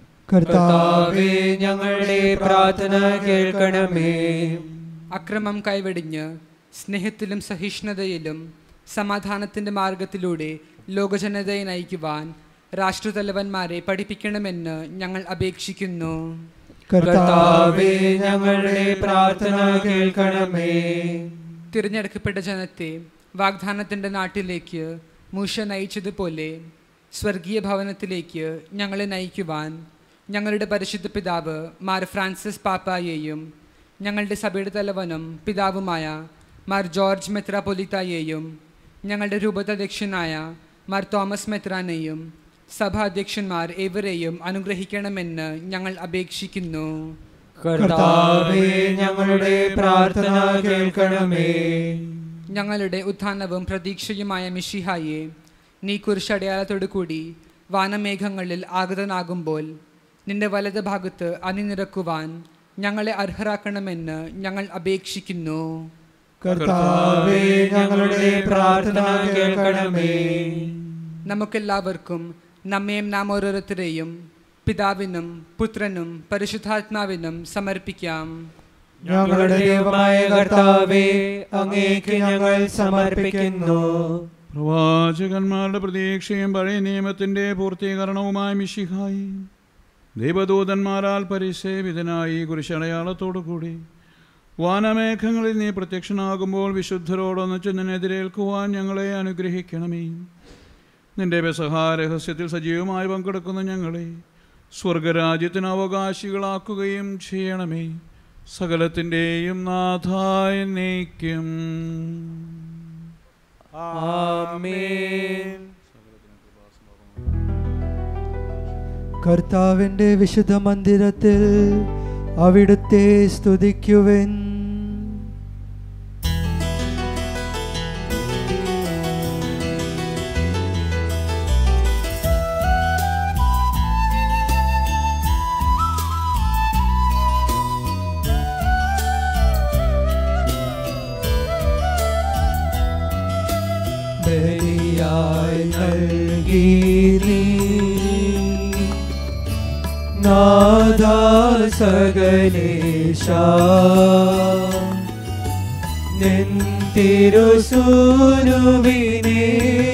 കർത്താവേ ഞങ്ങളുടെ പ്രാർത്ഥന കേൾക്കണമേ അക്രമം കൈവെടിഞ്ഞ് സ്നേഹത്തിലും സഹിഷ്ണുതയിലും സമാധാനത്തിൻ്റെ മാർഗത്തിലൂടെ ലോകജനതയെ നയിക്കുവാൻ രാഷ്ട്രതലവന്മാരെ പഠിപ്പിക്കണമെന്ന് ഞങ്ങൾ അപേക്ഷിക്കുന്നു കർത്താവേ ഞങ്ങളുടെ പ്രാർത്ഥന കേൾക്കണമേ തിരഞ്ഞെടുക്കപ്പെട്ട ജനത്തെ വാഗ്ദാനത്തിൻ്റെ നാട്ടിലേക്ക് മൂഷ നയിച്ചതുപോലെ സ്വർഗീയ ഭവനത്തിലേക്ക് ഞങ്ങളെ നയിക്കുവാൻ ഞങ്ങളുടെ പരിശുദ്ധ പിതാവ് മാർ ഫ്രാൻസിസ് പാപ്പായെയും ഞങ്ങളുടെ സഭയുടെ തലവനും പിതാവുമായ മാർ ജോർജ് മെത്രാപൊലിത്തായെയും ഞങ്ങളുടെ രൂപതാധ്യക്ഷനായ മാർ തോമസ് മെത്രാനെയും സഭാധ്യക്ഷന്മാർ ഏവരെയും അനുഗ്രഹിക്കണമെന്ന് ഞങ്ങൾ അപേക്ഷിക്കുന്നു കർത്താവേ ഞങ്ങളുടെ പ്രാർത്ഥന കേൾക്കണമേ ഞങ്ങളുടെ ഉത്ഥാനവും പ്രതീക്ഷയുമായ മിഷിഹായെ നീ കുരിശടയാളത്തോടു കൂടി വാനമേഘങ്ങളിൽ ആഗതനാകുമ്പോൾ നിന്റെ വലത് ഭാഗത്ത് അണിനിരക്കുവാൻ ഞങ്ങളെ അർഹരാക്കണമെന്ന് ഞങ്ങൾ അപേക്ഷിക്കുന്നു കർത്താവേ ഞങ്ങളുടെ പ്രാർത്ഥന കേൾക്കണമേ നമുക്കെല്ലാവർക്കും നമ്മയും നാം ഓരോരുത്തരെയും പിതാവിനും പുത്രനും പരിശുദ്ധാത്മാവിനും സമർപ്പിക്കാം ഞങ്ങളുടെ ദൈവമായ കർത്താവേ അങ്ങേക്ക് ഞങ്ങൾ സമർപ്പിക്കുന്നു പ്രവാചകന്മാരുടെ പ്രതീക്ഷയും പഴയ നിയമത്തിൻ്റെ പൂർത്തീകരണവുമായ മിഷിഹായി ദൈവദൂതന്മാരാൽ പരിസേവിതനായി കുരിശടയാളത്തോടുകൂടി വാനമേഘങ്ങളിൽ നീ പ്രത്യക്ഷനാകുമ്പോൾ വിശുദ്ധരോടൊന്നിച്ച് നിന്നെതിരേൽക്കുവാൻ ഞങ്ങളെ അനുഗ്രഹിക്കണമേ നിന്റെ ബസഹാ രഹസ്യത്തിൽ സജീവമായി പങ്കെടുക്കുന്ന ഞങ്ങളെ സ്വർഗരാജ്യത്തിന് അവകാശികളാക്കുകയും ചെയ്യണമേ സകലത്തിൻ്റെയും നാഥായ നീക്കും ആമേൻ കർത്താവിന്റെ വിശുദ്ധ മന്ദിരത്തിൽ അവിടുത്തെ സ്തുതിക്കുവൻ ബലിയായി നൽകി നീ നാദാ സകലേശ നിൻ തിരുസൂനുവിനെ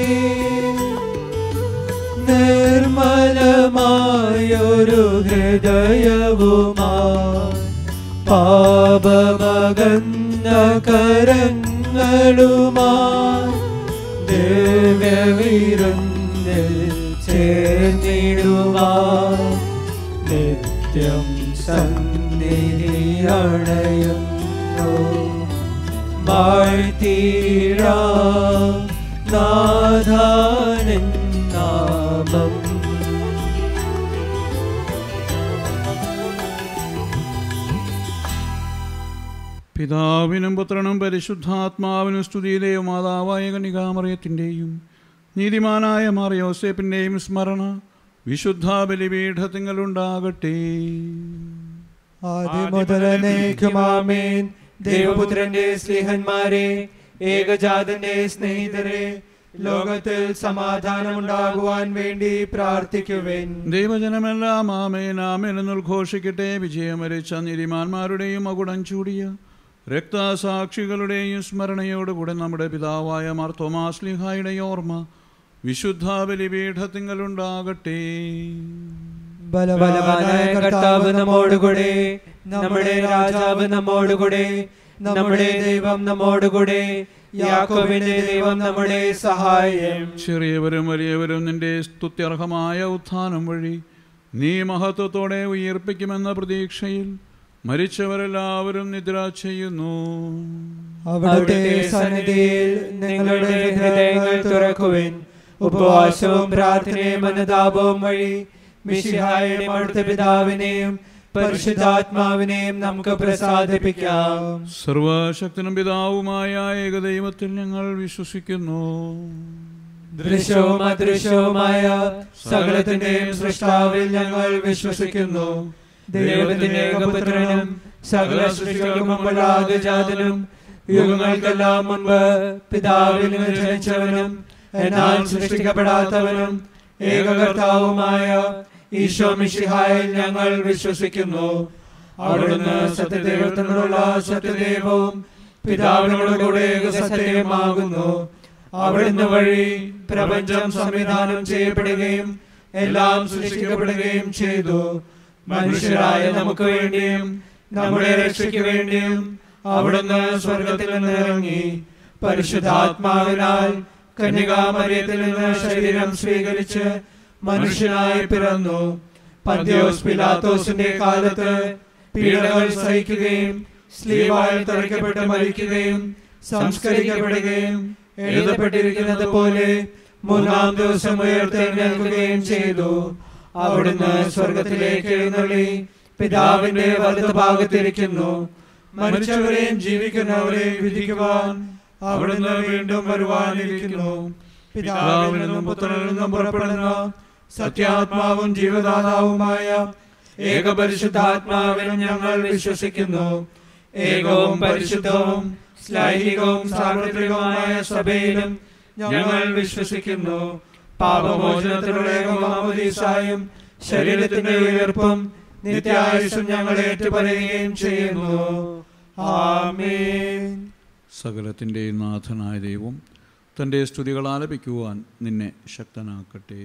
നിർമ്മലമായൊരു ഹൃദയവുമാ പാപമകന്ന കരങ്ങളുമായി ദിവ്യവിരുന്നിൽ ചേർന്നിടുവാൻ വരുവാൻ നിത്യം സന്നിധിയണയുന്നു വാഴ്ത്തീഴ നാഥാനൻ നാമം പിതാവിനും പുത്രനും പരിശുദ്ധാത്മാവിനും സ്തുതിയിലെയോ മാതാവായ കനികാമറിയത്തിൻ്റെയും നീതിമാനായ മാറിയോസേപ്പിൻ്റെയും സ്മരണ വിശുദ്ധ ബലിപീഠത്തിങ്കലുണ്ടാകട്ടെ ആദ്യം മുതലേക്കുമാമേൻ ദേവപുത്രന്റെ സ്നേഹന്മാരെ ഏകജാതന്റെ സ്നേഹിതരെ ലോകത്തിൽ സമാധാനമുണ്ടാകുവാൻ വേണ്ടി പ്രാർത്ഥിക്കുവേൻ ദൈവജനമെല്ലാം ആമേൻ ആമേൻ എന്നുദ്ഘോഷിക്കട്ടെ വിജയം വരിച്ച നീതിമാന്മാരുടെയും മകുടം ചൂടിയ രക്തസാക്ഷികളുടെയും സ്മരണയോടുകൂടെ നമ്മുടെ പിതാവായ മാർത്തോമാസ്ലിഹായുടെ ഓർമ്മ വിശുദ്ധ ബലിപീഠത്തിങ്കലുണ്ടാകട്ടെ ബലവാനായ കർത്താവ് നമ്മോടുകൂടെ നമ്മുടെ രാജാവ് നമ്മോടുകൂടെ നമ്മുടെ ദൈവം നമ്മോടുകൂടെ യാക്കോബിന്റെ ദൈവം നമ്മുടെ സഹായം ചെറിയവരും വലിയവരും നിന്റെ സ്തുത്യർഹമായ ഉത്ഥാനം വഴി നീ മഹത്വത്തോടെ ഉയർപ്പിക്കുമെന്ന പ്രതീക്ഷയിൽ മരിച്ചവരെല്ലാവരും നിദ്ര ചെയ്യുന്നു അവിടുത്തെ സന്നിധിയിൽ നിങ്ങളുടെ ഹൃദയങ്ങൾ തുറക്കുവിൻ ഉപവാസവും പ്രാർത്ഥനയും അനുതാപവും വഴി മിശിഹായുടെ അടുത്ത പിതാവിനെയും പരിശുദ്ധാത്മാവിനെയും നമുക്ക് പ്രസാദിപ്പിക്കാം സർവശക്തനും പിതാവുമായ ഏകദൈവത്തിൽ ഞങ്ങൾ വിശ്വസിക്കുന്നു ദൃശ്യവും അദൃശ്യവുമായ സകലത്തിന്റെയും സൃഷ്ടാവിൽ ഞങ്ങൾ വിശ്വസിക്കുന്നു ദൈവത്തിന്റെ ഏകപുത്രനും സകല സൃഷ്ടികൾക്കും മുമ്പുള്ള ആദ്യജാതനും യുഗങ്ങൾക്കെല്ലാം മുൻപ് പിതാവിൽ നിന്ന് ജനിച്ചവനും എന്നാൽ സൃഷ്ടിക്കപ്പെടാത്തവനും ഏകകർത്താവുമായ ഈശോ മിശിഹായിൽ ഞങ്ങൾ വിശ്വസിക്കുന്നു അവിടുന്ന് സത്യദൈവത്തിനോടുള്ള സത്യദൈവവും പിതാവിനോടുകൂടെ ഏകസത്യമാകുന്നു അവിടുന്ന് വഴി പ്രപഞ്ചം സംവിധാനം ചെയ്യപ്പെടുകയും എല്ലാം സൃഷ്ടിക്കപ്പെടുകയും ചെയ്തു മനുഷ്യരായ നമുക്ക് വേണ്ടിയും നമ്മുടെ രക്ഷയ്ക്ക് വേണ്ടിയും അവിടുന്ന് സ്വർഗത്തിൽ നിന്ന് ഇറങ്ങി പരിശുദ്ധാത്മാവിനാൽ കന്യകാമര്യത്തിൽ നിന്ന് ശരീരം സ്വീകരിച്ച് മനുഷ്യനായി പിറന്നു പന്തിയോസ് പിലാത്തോസിന്റെ കാലത്ത് പീഡകൾ സഹിക്കുകയും സ്ലീവായിൽ തറയ്ക്കപ്പെട്ട് മരിക്കുകയും സംസ്കരിക്കപ്പെടുകയും എഴുതപ്പെട്ടിരിക്കുന്നത് പോലെ മൂന്നാം ദിവസം ഉയർത്തെഴുന്നേൽക്കുകയും ചെയ്തു അവിടുന്ന് സ്വർഗത്തിലേക്ക് എഴുന്നള്ളി പിതാവിന്റെ വലത് ഭാഗത്തിരിക്കുന്നു മരിച്ചവരെയും ജീവിക്കുന്നവരെയും വിധിക്കുവാൻ അവിടുന്ന് വീണ്ടും വരുവാനിരിക്കുന്നു പിതാവിൽ നിന്നും പുത്രനിൽ നിന്നും പുറപ്പെടുന്ന സത്യാത്മാവും ജീവദാതാവുമായ ഏകപരിശുദ്ധാത്മാവിൽ ഞങ്ങൾ വിശ്വസിക്കുന്നു ഏകവും പരിശുദ്ധവും ശ്ലൈഹികവും സാർവത്രികവുമായ സഭയിലും ഞങ്ങൾ വിശ്വസിക്കുന്നു പാപമോചനത്തിനുള്ള ഏകമാമോദീസായും ശരീരത്തിന്റെ ഉയർപ്പും നിത്യായുസും ഞങ്ങൾ ഏറ്റുപറയുകയും ചെയ്യുന്നു ആമേൻ സകലത്തിൻ്റെയും നാഥനായ ദൈവം തൻ്റെ സ്തുതികൾ ആലപിക്കുവാൻ നിന്നെ ശക്തനാക്കട്ടെ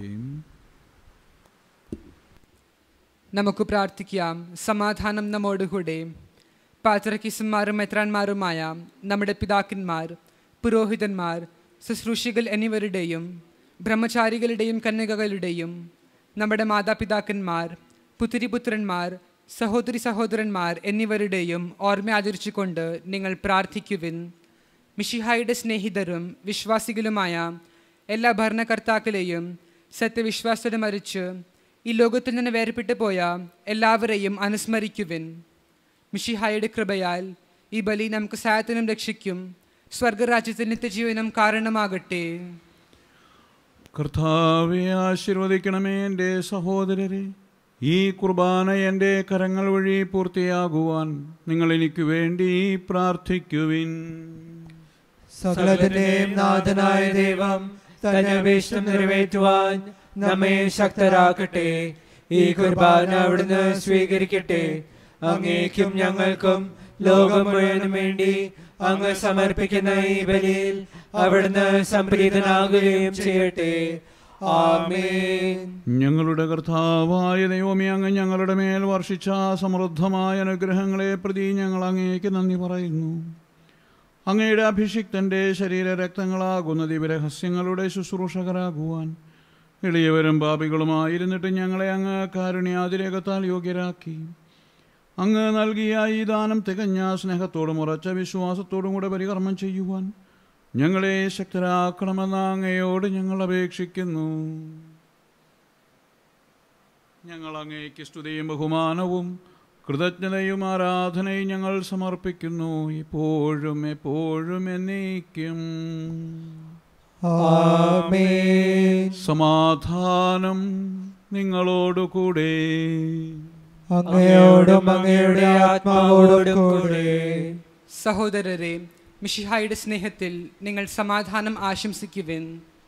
നമുക്ക് പ്രാർത്ഥിക്കാം സമാധാനം നമ്മോടുകൂടെ പാത്രക്കിസുമാരും മെത്രാന്മാരുമായ നമ്മുടെ പിതാക്കന്മാർ പുരോഹിതന്മാർ ശുശ്രൂഷികൾ എന്നിവരുടെയും ബ്രഹ്മചാരികളുടെയും കന്യകകളുടെയും നമ്മുടെ മാതാപിതാക്കന്മാർ പുത്രിപുത്രന്മാർ സഹോദരി സഹോദരന്മാർ എന്നിവരുടെയും ഓർമ്മ ആചരിച്ചുകൊണ്ട് നിങ്ങൾ പ്രാർത്ഥിക്കുവിൻ മിഷിഹായുടെ സ്നേഹിതരും വിശ്വാസികളുമായ എല്ലാ ഭരണകർത്താക്കളെയും സത്യവിശ്വാസത്തോടെ മരിച്ച് ഈ ലോകത്തിൽ നിന്ന് വേർപെട്ടു പോയ എല്ലാവരെയും അനുസ്മരിക്കുവിൻ മിഷിഹായുടെ കൃപയാൽ ഈ ബലി നമുക്ക് സഹായത്തിനും രക്ഷിക്കും സ്വർഗരാജ്യത്തിൽ നിത്യജീവനം കാരണമാകട്ടെ കർത്താവെ ആശീർവദിക്കണമേ എൻ്റെ സഹോദരരെ ഈ കുർബാന എൻ്റെ കരങ്ങൾ വഴി പൂർത്തിയാകുവാൻ നിങ്ങൾ എനിക്ക് വേണ്ടി പ്രാർത്ഥിക്കുവിൻ സകലത്തിന്റെയും നാഥനായ ദൈവം തന്നെ അപേക്ഷം നിറവേറ്റുവാൻ നമ്മെ ശക്തരാക്കട്ടെ ഈ കുർബാന അവിടുന്ന് സ്വീകരിക്കട്ടെ അങ്ങേക്കും ഞങ്ങൾക്കും ലോകം മുഴുവനും വേണ്ടി അങ്ങ് സമർപ്പിക്കുന്ന ഈ ബലിയിൽ അവിടുന്ന് സംപ്രീതനാകുകയും ചെയ്യട്ടെ ആമേൻ ഞങ്ങളുടെ കർത്താവായ ദൈവമേ അങ്ങ് ഞങ്ങളുടെ മേൽ വർഷിച്ച സമൃദ്ധമായ അനുഗ്രഹങ്ങളെ പ്രതി ഞങ്ങൾ അങ്ങേക്ക് നന്ദി പറയുന്നു അങ്ങയുടെ അഭിഷിക്തൻ്റെ ശരീരരക്തങ്ങളാകുന്ന ദിവരഹസ്യങ്ങളുടെ ശുശ്രൂഷകരാകുവാൻ എളിയവരും പാപികളുമായിരുന്നിട്ട് ഞങ്ങളെ അങ്ങ് കാരുണ്യാതിരേകത്താൽ യോഗ്യരാക്കി അങ്ങ് നൽകിയ ഈ ദാനം തികഞ്ഞ സ്നേഹത്തോടും ഉറച്ച വിശ്വാസത്തോടും കൂടെ പരികർമ്മം ചെയ്യുവാൻ ഞങ്ങളെ ശക്തരാക്കണമെന്ന് അങ്ങയോട് ഞങ്ങൾ അപേക്ഷിക്കുന്നു ഞങ്ങൾ അങ്ങേക്ക് സ്തുതിയും ബഹുമാനവും കൃതജ്ഞതയും ആരാധനയും ഞങ്ങൾ സമർപ്പിക്കുന്നു ഇപ്പോഴും എപ്പോഴും എന്നേക്കും ആമേൻ സമാധാനം നിങ്ങളോടുകൂടെ അങ്ങയോടും അങ്ങയുടെ ആത്മാവോടും കൂടെ സഹോദരരെ മിഷിഹായുടെ സ്നേഹത്തിൽ നിങ്ങൾ സമാധാനം ആശംസിക്കുവിൻ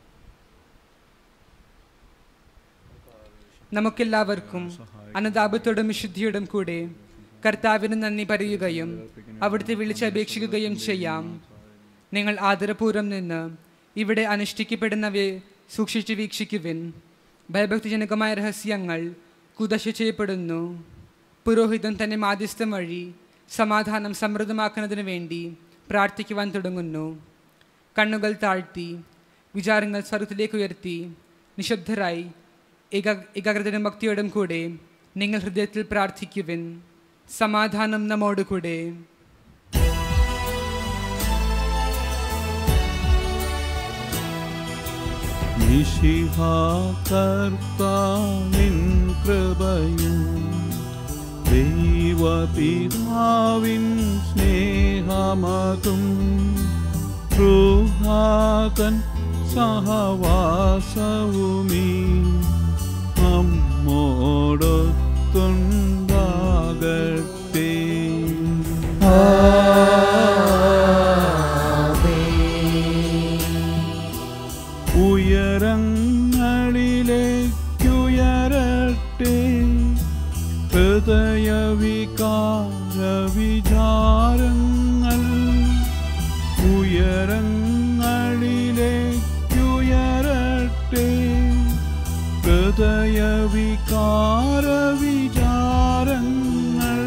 നമുക്കെല്ലാവർക്കും അനതാപത്തോടും വിശുദ്ധിയോടും കൂടെ കർത്താവിന് നന്ദി പറയുകയും അവിടുത്തെ വിളിച്ചപേക്ഷിക്കുകയും ചെയ്യാം നിങ്ങൾ ആദരപൂർവ്വം നിന്ന് ഇവിടെ അനുഷ്ഠിക്കപ്പെടുന്നവയെ സൂക്ഷിച്ചു വീക്ഷിക്കുവിൻ ഭയഭക്തിജനകമായ രഹസ്യങ്ങൾ കുദശ ചെയ്യപ്പെടുന്നു പുരോഹിതൻ തന്നെ മാധ്യസ്ഥം വഴി സമാധാനം സമൃദ്ധമാക്കുന്നതിന് വേണ്ടി പ്രാർത്ഥിക്കുവാൻ തുടങ്ങുന്നു കണ്ണുകൾ താഴ്ത്തി വിചാരങ്ങൾ സ്വർഗത്തിലേക്ക് ഉയർത്തി നിശബ്ദരായി ഏക ഏകാഗ്രതയും ഭക്തിയോടും കൂടെ നിങ്ങൾ ഹൃദയത്തിൽ പ്രാർത്ഥിക്കുവിൻ സമാധാനം നമ്മോടുകൂടെ കർത്താവിൻ കൃപയും ദൈവപിതാവിൻ സ്നേഹമതും ൃഹാതൻ സഹവാസവുമീ നമ്മോടൊത്തുണ്ടാകട്ടെ ഉയരങ്ങളിലേക്കുയരട്ടെ ഹൃദയവികാര വിചാരങ്ങൾ ഉയരങ്ങളിലേക്കുയരട്ടെ ഹൃദയവികാര വിചാരങ്ങൾ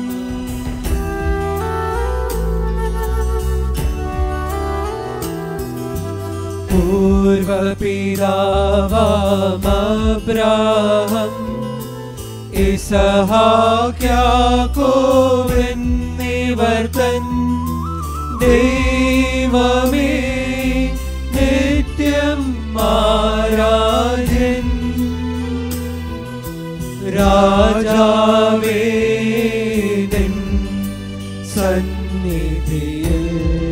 പൂർവപിതാവാമബ്രാഹം ഇസഹാക്യാക്കോവെന്നിവർ തൻ ദൈവമേ നിത്യം ആരാധ്യൻ രാജാവേ നിൻ സന്നിധിയിൽ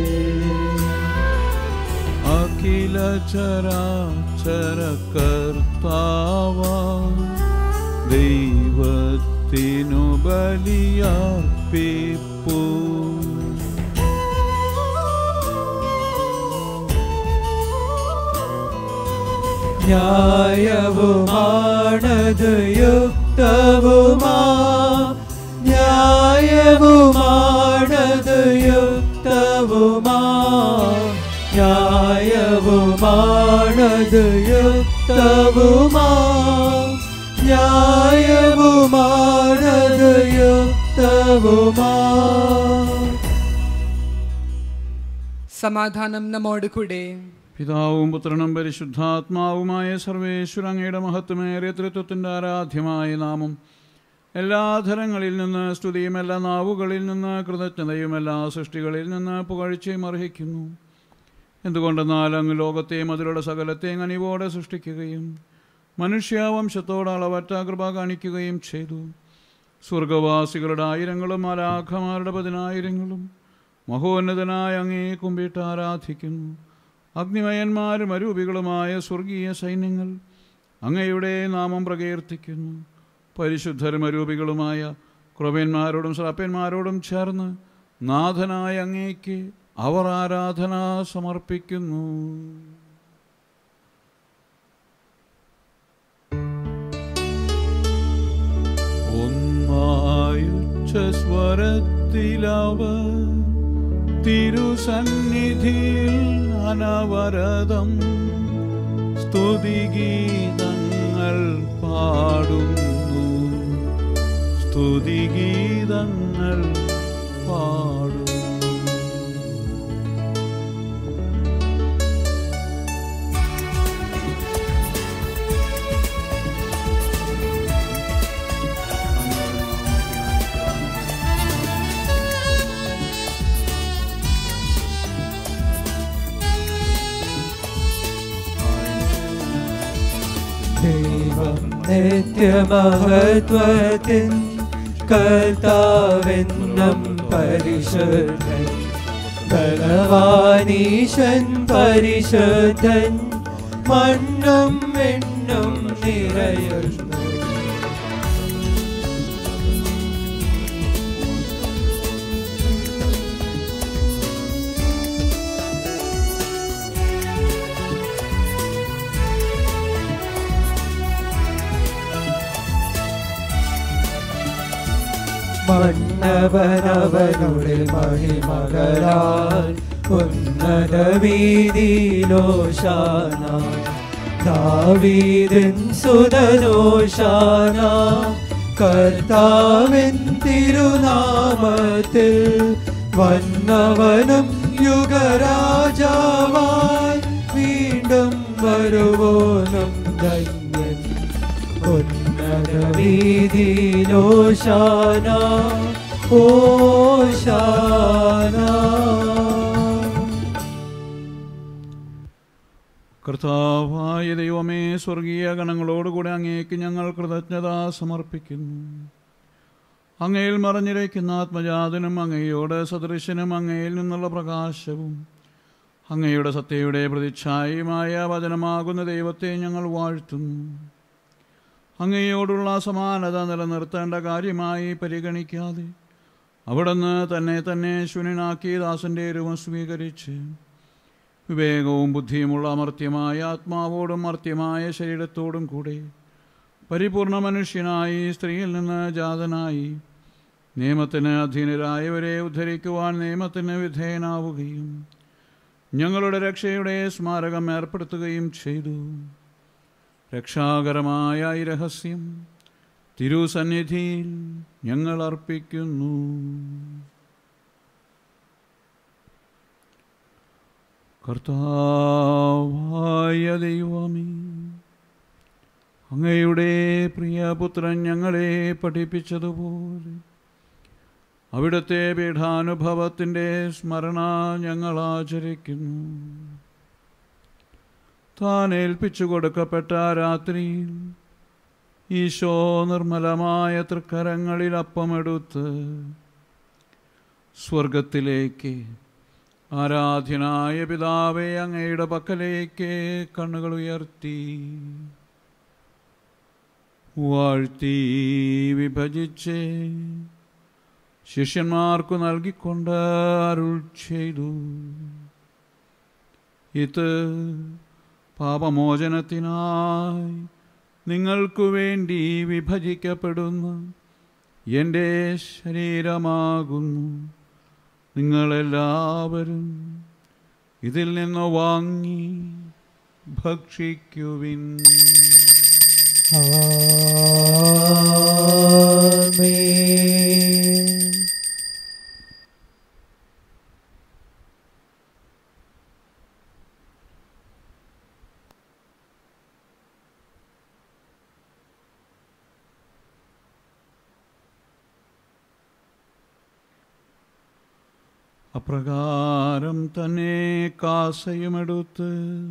അഖില ചരാചര കർത്താവ ദൈവത്തിനു ബലിയർപ്പിപ്പൂ ന്യായവുമാണത് യുക്തവുമാ ന്യായവുമാണത് യുക്തവുമാ ന്യായവുമാണത് യുക്തവുമാ ന്യായവുമാണത് യുക്തവുമാ സമാധാനം നമ്മോടുകൂടെ പിതാവും പുത്രനും പരിശുദ്ധാത്മാവുമായ സർവേശ്വര അങ്ങയുടെ മഹത്വമേറിയ തൃത്വത്തിൻ്റെ ആരാധ്യമായ നാമം എല്ലാ ധരങ്ങളിൽ നിന്ന് സ്തുതിയും എല്ലാ നാവുകളിൽ നിന്ന് കൃതജ്ഞതയും എല്ലാ സൃഷ്ടികളിൽ നിന്ന് പുകഴ്ചയും അർഹിക്കുന്നു എന്തുകൊണ്ടെന്നാൽ അങ്ങ് ലോകത്തെയും അതിലുള്ള സകലത്തെയും അണിവോടെ സൃഷ്ടിക്കുകയും മനുഷ്യവംശത്തോട് അളവറ്റ കൃപ കാണിക്കുകയും ചെയ്തു സ്വർഗവാസികളുടെ ആയിരങ്ങളും അലാഖമാരുടെ പതിനായിരങ്ങളും മഹോന്നതനായ അങ്ങേ കുമ്പിട്ട് ആരാധിക്കുന്നു അഗ്നിമയന്മാരും അരൂപികളുമായ സ്വർഗീയ സൈന്യങ്ങൾ അങ്ങയുടെ നാമം പ്രകീർത്തിക്കുന്നു പരിശുദ്ധരും അരൂപികളുമായ ക്രവന്മാരോടും ശ്രാപ്യന്മാരോടും ചേർന്ന് നാഥനായ അങ്ങേക്ക് അവർ ആരാധന സമർപ്പിക്കുന്നു ഒന്നായുച്ച സ്വരത്തിലവർ തിരുസന്നിധിയിൽ അനവരതം സ്തുതിഗീതങ്ങൾ പാടുന്നു സ്തുതിഗീതങ്ങൾ പാടുന്നു നിത്യമഹത്വത്തിൻ കർത്താവെന്നും പരിശുദ്ധൻ ബലവാനീശൻ പരിശുദ്ധൻ മണ്ണും എണ്ണും നിറയുന്നു മന്നവനവനുടെ മഹിമകളാൽ ഉന്നത വീതിയിലോശാന ദാവീദിൻ സുതനോശാന കർത്താവിൻ തിരുനാമത്തിൽ വന്നവനും യുഗരാജാവായി വീണ്ടും വരുവോനും ധന്യൻ ഉന്നത വീതിയിലോശാന ഓശാന കർത്താവായ ദൈവമേ സ്വർഗീയ ഗണങ്ങളോടുകൂടെ അങ്ങേക്ക് ഞങ്ങൾ കൃതജ്ഞത സമർപ്പിക്കുന്നു അങ്ങയിൽ മറഞ്ഞിരിക്കുന്ന ആത്മജാതനും അങ്ങയോട് സദൃശനും അങ്ങയിൽ നിന്നുള്ള പ്രകാശവും അങ്ങയുടെ സത്യയുടെ പ്രതിച്ഛായയുമായ വചനമാകുന്ന ദൈവത്തെ ഞങ്ങൾ വാഴ്ത്തുന്നു അങ്ങയോടുള്ള സമാനത നിലനിർത്തേണ്ട കാര്യമായി പരിഗണിക്കാതെ അവിടുന്ന് തന്നെ തന്നെ ശൂന്യനാക്കി ദാസന്റെ രൂപം സ്വീകരിച്ച് വിവേകവും ബുദ്ധിയുമുള്ള അമർത്യമായ ആത്മാവോടും മർത്യമായ ശരീരത്തോടും കൂടെ പരിപൂർണ മനുഷ്യനായി സ്ത്രീയിൽ നിന്ന് ജാതനായി നിയമത്തിന് അധീനരായവരെ ഉദ്ധരിക്കുവാൻ നിയമത്തിന് വിധേയനാവുകയും ഞങ്ങളുടെ രക്ഷയുടെ സ്മാരകം ഏർപ്പെടുത്തുകയും ചെയ്തു രക്ഷാകരമായ ഈ രഹസ്യം തിരുസന്നിധിയിൽ ഞങ്ങൾ അർപ്പിക്കുന്നു കർത്താവായ ദൈവമേ അങ്ങയുടെ പ്രിയപുത്രൻ ഞങ്ങളെ പഠിപ്പിച്ചതുപോലെ അവിടുത്തെ പീഠാനുഭവത്തിൻ്റെ സ്മരണ ഞങ്ങൾ ആചരിക്കുന്നു താൻ ഏൽപ്പിച്ചു കൊടുക്കപ്പെട്ട രാത്രിയിൽ ഈശോ നിർമ്മലമായ തൃക്കരങ്ങളിൽ അപ്പമെടുത്ത് സ്വർഗത്തിലേക്ക് ആരാധ്യനായ പിതാവെ അങ്ങയുടെ പക്കലേക്ക് കണ്ണുകൾ ഉയർത്തി വാഴ്ത്തി വിഭജിച്ച് ശിഷ്യന്മാർക്കു നൽകിക്കൊണ്ട് അരുൾ ചെയ്തു ഇത് പാപമോചനത്തിനായി നിങ്ങൾക്കു വേണ്ടി വിഭജിക്കപ്പെടുന്ന എൻ്റെ ശരീരമാകുന്നു നിങ്ങളെല്ലാവരും ഇതിൽ നിന്ന് വാങ്ങി ഭക്ഷിക്കുവിൻ ആമേൻ അപ്രകാരം തന്നെ കാസയുമെടുത്ത്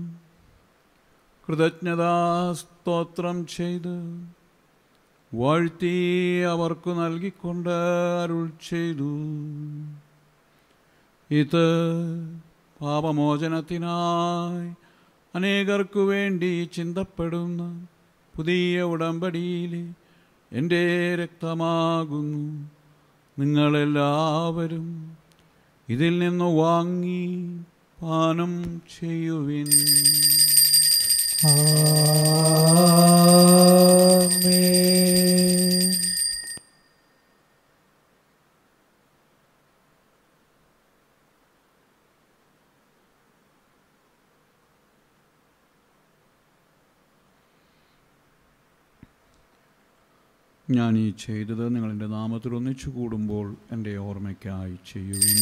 കൃതജ്ഞതാ സ്തോത്രം ചെയ്ത് വാഴ്ത്തി അവർക്കു നൽകിക്കൊണ്ട് അരുൾ ചെയ്തു ഇത് പാപമോചനത്തിനായി അനേകർക്കു വേണ്ടി ചിന്തപ്പെടുന്ന പുതിയ ഉടമ്പടിയിലെ എൻ്റെ രക്തമാകുന്നു നിങ്ങളെല്ലാവരും ഇതിൽ നിന്ന് വാങ്ങി പാനം ചെയ്യുവിൻ ആമേൻ ഞാൻ ഈ ചെയ്തത് നിങ്ങൾ എൻ്റെ നാമത്തിൽ ഒന്നിച്ചു കൂടുമ്പോൾ എൻ്റെ ഓർമ്മയ്ക്കായി ചെയ്യുവിൻ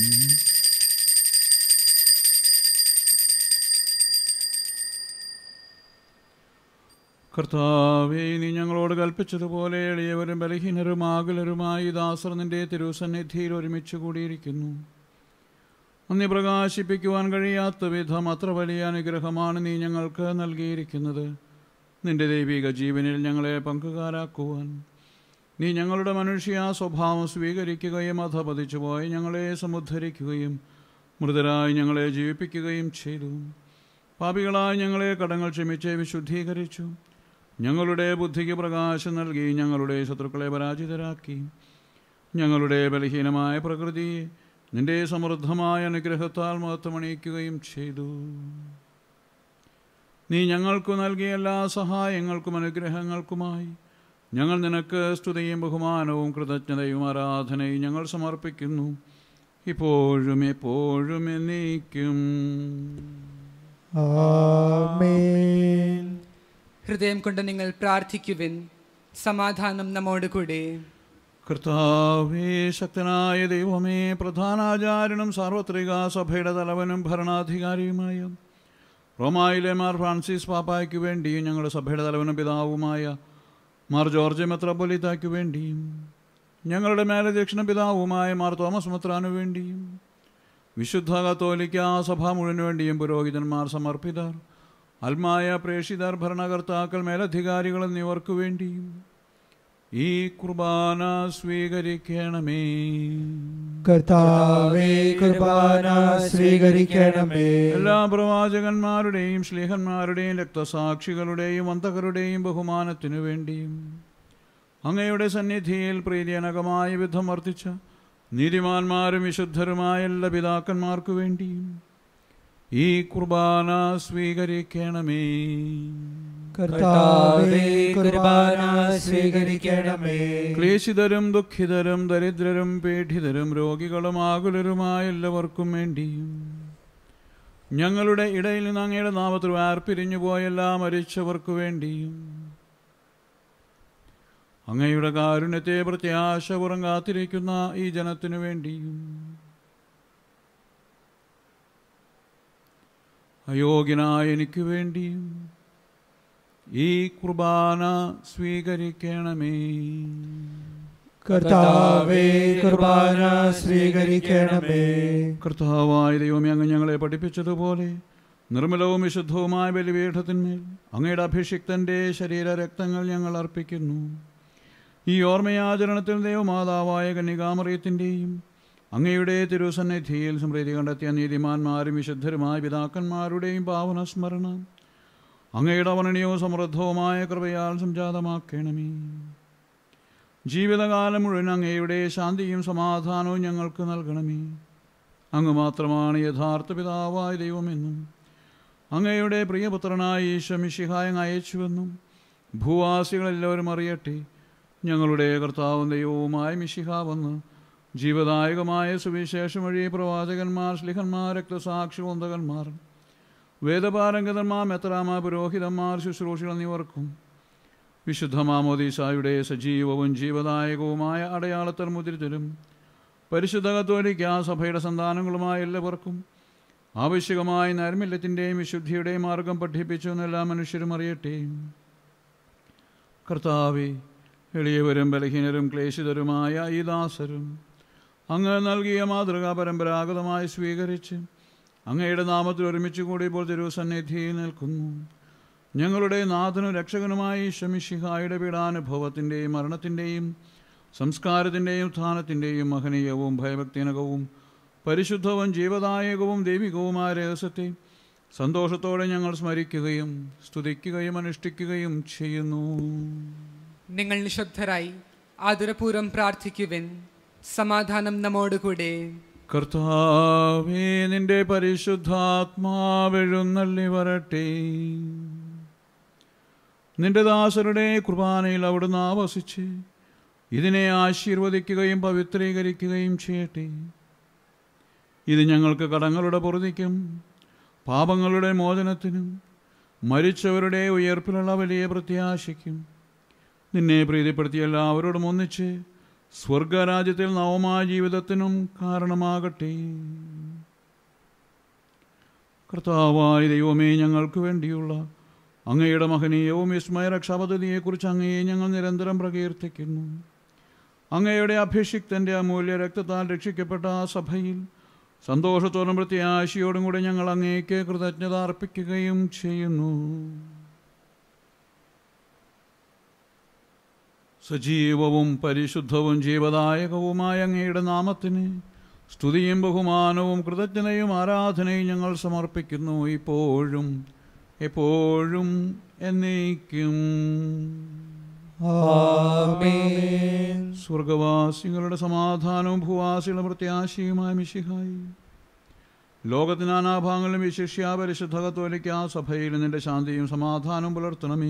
കർത്താവേ നീ ഞങ്ങളോട് കൽപ്പിച്ചതുപോലെ എളിയവരും ബലഹീനരും ആകുലരുമായി ദാസർ നിന്റെ തിരുസന്നിധിയിൽ ഒരുമിച്ച് കൂടിയിരിക്കുന്നു നന്ദി പ്രകാശിപ്പിക്കുവാൻ കഴിയാത്ത വിധം അത്ര വലിയ അനുഗ്രഹമാണ് നീ ഞങ്ങൾക്ക് നൽകിയിരിക്കുന്നത് നിന്റെ ദൈവിക ജീവനിൽ ഞങ്ങളെ പങ്കുകാരാക്കുവാൻ നീ ഞങ്ങളുടെ മനുഷ്യ സ്വഭാവം സ്വീകരിക്കുകയും അധപതിച്ചു പോയി ഞങ്ങളെ സമുദ്ധരിക്കുകയും മൃതരായി ഞങ്ങളെ ജീവിപ്പിക്കുകയും ചെയ്തു പാപികളായി ഞങ്ങളെ കടങ്ങൾ ക്ഷമിച്ച് വിശുദ്ധീകരിച്ചു ഞങ്ങളുടെ ബുദ്ധിക്ക് പ്രകാശം നൽകി ഞങ്ങളുടെ ശത്രുക്കളെ പരാജിതരാക്കി ഞങ്ങളുടെ ബലഹീനമായ പ്രകൃതിയെ നിന്റെ സമൃദ്ധമായ അനുഗ്രഹത്താൽ മഹത്വമണിയിക്കുകയും ചെയ്തു നീ ഞങ്ങൾക്ക് നൽകിയ എല്ലാ സഹായങ്ങൾക്കും അനുഗ്രഹങ്ങൾക്കുമായി ഞങ്ങൾ നിനക്ക് സ്തുതിയും ബഹുമാനവും കൃതജ്ഞതയും ആരാധനയും ഞങ്ങൾ സമർപ്പിക്കുന്നു ഇപ്പോഴും എപ്പോഴും എന്നേക്കും ആമേൻ ഹൃദയം കൊണ്ട് നിങ്ങൾ പ്രാർത്ഥിക്കുവിൻ സമാധാനം നമ്മോട് കൂടെ കർത്താവേ ശക്തനായ ദൈവമേ പ്രധാനാചാര്യനും സാർവത്രിക സഭയുടെ തലവനും ഭരണാധികാരിയുമായ റോമായിലെ മാർ ഫ്രാൻസിസ് പാപ്പായ്ക്ക് വേണ്ടിയും ഞങ്ങളുടെ സഭയുടെ തലവനും പിതാവുമായ മാർ ജോർജ് മെത്രാപ്പൊലിത്തായ്ക്ക് വേണ്ടിയും ഞങ്ങളുടെ മേലധ്യക്ഷണ പിതാവുമായ മാർ തോമസ് മെത്രാനു വേണ്ടിയും വിശുദ്ധ കത്തോലിക്ക സഭ മുഴുവന് വേണ്ടിയും പുരോഹിതന്മാർ സമർപ്പിതർ അൽമായ പ്രേഷിതർ ഭരണകർത്താക്കൾ മേലധികാരികൾ എന്നിവർക്ക് വേണ്ടിയും ഈ കുർബാന സ്വീകരിക്കണമേ കർത്താവേ കുർബാന സ്വീകരിക്കണമേ എല്ലാ പ്രവാചകന്മാരുടെയും ശ്ലീഹന്മാരുടെയും രക്തസാക്ഷികളുടെയും അന്തകരുടെയും ബഹുമാനത്തിനു വേണ്ടിയും അങ്ങയുടെ സന്നിധിയിൽ പ്രീതിജനകമായ വിധം വർദ്ധിച്ച നീതിമാന്മാരും വിശുദ്ധരുമായ എല്ലാ പിതാക്കന്മാർക്കു വേണ്ടിയും ഈ കുർബാന സ്വീകരിക്കണമേ കർത്താവേ കുർബാന സ്വീകരിക്കണമേ ക്ലേശിതരും ദുഃഖിതരും ദരിദ്രരും പീഡിതരും രോഗികളും ആകുലരുമായ എല്ലാവർക്കും വേണ്ടിയും ഞങ്ങളുടെ ഇടയിൽ നിന്ന് അങ്ങയുടെ നാമത്തിൽ വേർപിരിഞ്ഞു പോയ എല്ലാ മരിച്ചവർക്കു വേണ്ടിയും അങ്ങയുടെ കാരുണ്യത്തെ പ്രത്യാശപുറം കാത്തിരിക്കുന്ന ഈ ജനത്തിനു വേണ്ടിയും അയോഗ്യനായ എനിക്ക് വേണ്ടിയും ഈ കുർബാന സ്വീകരിക്കണമേ കർത്താവേ കുർബാന സ്വീകരിക്കണമേ കർത്താവായ ദൈവമേ അങ്ങ് ഞങ്ങളെ പഠിപ്പിച്ചതുപോലെ നിർമ്മലവും വിശുദ്ധവുമായ ബലിപീഠത്തിന്മേൽ അങ്ങയുടെ അഭിഷിക്തന്റെ ശരീര രക്തങ്ങൾ ഞങ്ങൾ അർപ്പിക്കുന്നു ഈ ഓർമ്മയാചരണത്തിൽ ദൈവമാതാവായ കന്യകാമറിയത്തിൻ്റെയും അങ്ങയുടെ തിരുസന്നിധിയിൽ സമൃദ്ധി കണ്ടെത്തിയ നീതിമാന്മാരും വിശുദ്ധരുമായ പിതാക്കന്മാരുടെയും പാവന സ്മരണ അങ്ങയുടെ അവനനീയവും സമൃദ്ധവുമായ കൃപയാൽ സംജാതമാക്കണമേ ജീവിതകാലം മുഴുവൻ അങ്ങയുടെ ശാന്തിയും സമാധാനവും ഞങ്ങൾക്ക് നൽകണമേ അങ്ങ് മാത്രമാണ് യഥാർത്ഥ പിതാവായ ദൈവമെന്നും അങ്ങയുടെ പ്രിയപുത്രനായ ഈശമിഷിഹായ അയച്ചുവെന്നും ഭൂവാസികളെല്ലാവരും അറിയട്ടെ ഞങ്ങളുടെ കർത്താവും ദൈവവുമായ മിഷിഹ വന്ന് ജീവദായകമായ സുവിശേഷം വഴി പ്രവാചകന്മാർ ശ്ലിഹന്മാർ രക്തസാക്ഷിവന്തകന്മാർ വേദപാരംഗതന്മാർ മെത്രാമ പുരോഹിതന്മാർ ശുശ്രൂഷികൾ എന്നിവർക്കും വിശുദ്ധ മാമോദീസായുടെ സജീവവും ജീവദായകവുമായ അടയാളത്തൽ മുദ്രിതരും പരിശുദ്ധ കത്തോലിക്ക സഭയുടെ സന്താനങ്ങളുമായ എല്ലാവർക്കും ആവശ്യകമായ നൈർമല്യത്തിൻ്റെയും വിശുദ്ധിയുടെയും മാർഗം പഠിപ്പിച്ചു എന്ന് എല്ലാ മനുഷ്യരും അറിയട്ടെ കർത്താവെ എളിയവരും ബലഹീനരും ക്ലേശിതരുമായ ഈ ദാസരും അങ്ങ് നൽകിയ മാതൃക പരമ്പരാഗതമായി സ്വീകരിച്ച് അങ്ങയുടെ നാമത്തിൽ ഒരുമിച്ച് കൂടി ഇപ്പോൾ തിരുസന്നിധിയിൽ നിൽക്കുന്നു ഞങ്ങളുടെ നാഥനും രക്ഷകനുമായി ശമിഷിഹായുടെ പീഡാനുഭവത്തിൻ്റെയും മരണത്തിൻ്റെയും സംസ്കാരത്തിൻ്റെയും സ്ഥാനത്തിൻ്റെയും മഹനീയവും ഭയഭക്തിനകവും പരിശുദ്ധവും ജീവദായകവും ദൈവികവുമായ രഹസ്യത്തെ സന്തോഷത്തോടെ ഞങ്ങൾ സ്മരിക്കുകയും സ്തുതിക്കുകയും അനുഷ്ഠിക്കുകയും ചെയ്യുന്നു നിങ്ങൾ നിശബ്ദരായി ആദരപൂർവ്വം പ്രാർത്ഥിക്കുവിൻ സമാധാനം നമ്മോട് കൂടെ കർത്താവേ നിന്റെ പരിശുദ്ധാത്മാവെഴുന്നള്ളി വരട്ടെ നിന്റെ ദാസരുടെ കുർബാനയിൽ അവിടുന്ന് ആവസിച്ച് ഇതിനെ ആശീർവദിക്കുകയും പവിത്രീകരിക്കുകയും ചെയ്യട്ടെ ഇത് ഞങ്ങൾക്ക് കടങ്ങളുടെ പൊറുതിക്കും പാപങ്ങളുടെ മോചനത്തിനും മരിച്ചവരുടെ ഉയർപ്പിലുള്ള വലിയ പ്രത്യാശയ്ക്കും നിന്നെ പ്രീതിപ്പെടുത്തിയ എല്ലാവരോടും ഒന്നിച്ച് സ്വർഗരാജ്യത്തിൽ നവമായ ജീവിതത്തിനും കാരണമാകട്ടെ കർത്താവായ ദൈവമേ ഞങ്ങൾക്ക് വേണ്ടിയുള്ള അങ്ങയുടെ മഹനീയവും വിസ്മയരക്ഷാപദ്ധതിയെക്കുറിച്ച് അങ്ങയെ ഞങ്ങൾ നിരന്തരം പ്രകീർത്തിക്കുന്നു അങ്ങയുടെ അഭിഷിക്തൻ്റെ അമൂല്യ രക്തത്താൽ രക്ഷിക്കപ്പെട്ട ആ സഭയിൽ സന്തോഷത്തോടും പ്രത്യാശയോടും കൂടെ ഞങ്ങൾ അങ്ങേക്ക് കൃതജ്ഞത അർപ്പിക്കുകയും ചെയ്യുന്നു സജീവവും പരിശുദ്ധവും ജീവദായകവുമായ അങ്ങയുടെ നാമത്തിന് സ്തുതിയും ബഹുമാനവും കൃതജ്ഞതയും ആരാധനയും ഞങ്ങൾ സമർപ്പിക്കുന്നു ഇപ്പോഴും എപ്പോഴും എന്നേക്കും ആമേൻ സ്വർഗവാസികളുടെ സമാധാനവും ഭൂവാസികളുടെ പ്രത്യാശയുമായ മിശിഹായി ലോകത്തിന് നാനാഭാഗങ്ങളിലും വിശിഷ്യ പരിശുദ്ധ കത്തോലിക്ക സഭയിൽ നിന്റെ ശാന്തിയും സമാധാനവും പുലർത്തണമേ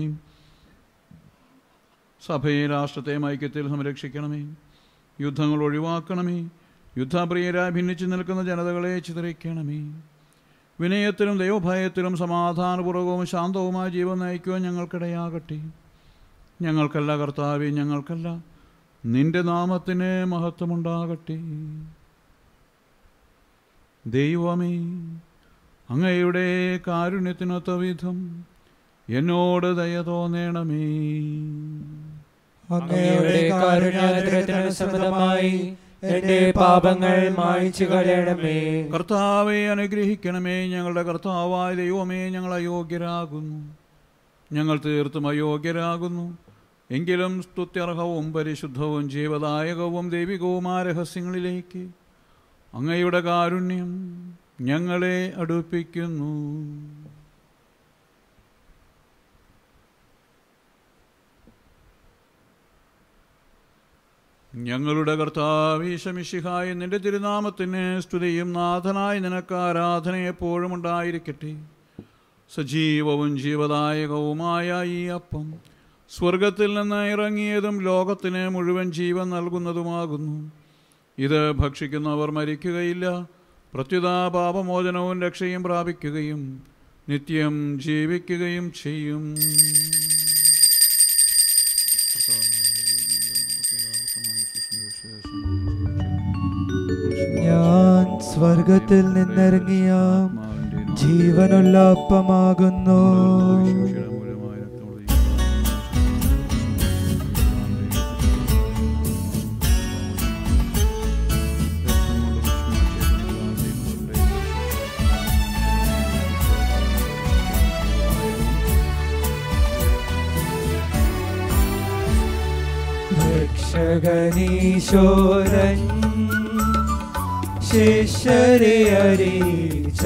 സഭയെ രാഷ്ട്രത്തെ ഐക്യത്തിൽ സംരക്ഷിക്കണമേ യുദ്ധങ്ങൾ ഒഴിവാക്കണമേ യുദ്ധപ്രിയരായി ഭിന്നിച്ചു നിൽക്കുന്ന ജനതകളെ ചിതറിക്കണമേ വിനയത്തിലും ദൈവഭയത്തിലും സമാധാനപൂർവകവും ശാന്തവുമായ ജീവൻ നയിക്കുവാൻ ഞങ്ങൾക്കിടയാകട്ടെ ഞങ്ങൾക്കല്ല കർത്താവെ ഞങ്ങൾക്കല്ല നിന്റെ നാമത്തിന് മഹത്വമുണ്ടാകട്ടെ ദൈവമേ അങ്ങയുടെ കാരുണ്യത്തിനൊത്ത വിധം എന്നോട് ദയ തോന്നണമേ അങ്ങയുടെ കാരുണ്യാഗ്രഹത്തിനനുസൃതമായി എന്റെ പാപങ്ങൾ മായ്ച്ചു കളയണമേ കർത്താവെ അനുഗ്രഹിക്കണമേ ഞങ്ങളുടെ കർത്താവായ ദൈവമേ ഞങ്ങൾ അയോഗ്യരാകുന്നു ഞങ്ങൾ തീർത്തും അയോഗ്യരാകുന്നു എങ്കിലും സ്തുത്യർഹവും പരിശുദ്ധവും ജീവദായകവും ദൈവികവുമായ രഹസ്യങ്ങളിലേക്ക് അങ്ങയുടെ കാരുണ്യം ഞങ്ങളെ അടുപ്പിക്കുന്നു ഞങ്ങളുടെ കർത്താവീശമിഷിഹായ നിന്റെ തിരുനാമത്തിന് സ്തുതിയും നാഥനായി നിനക്ക് ആരാധന എപ്പോഴും ഉണ്ടായിരിക്കട്ടെ സജീവവും ജീവദായകവുമായ ഈ അപ്പം സ്വർഗത്തിൽ നിന്ന് ഇറങ്ങിയതും ലോകത്തിന് മുഴുവൻ ജീവൻ നൽകുന്നതുമാകുന്നു ഇത് ഭക്ഷിക്കുന്നവർ മരിക്കുകയില്ല പ്രത്യുത പാപമോചനവും രക്ഷയും പ്രാപിക്കുകയും നിത്യം ജീവിക്കുകയും ചെയ്യും ഞാൻ സ്വർഗത്തിൽ നിന്നിറങ്ങിയ ജീവനുള്ള അപ്പമാകുന്നു രക്ഷകനീശോരൻ ശിഷ്യരെ അറിയിച്ച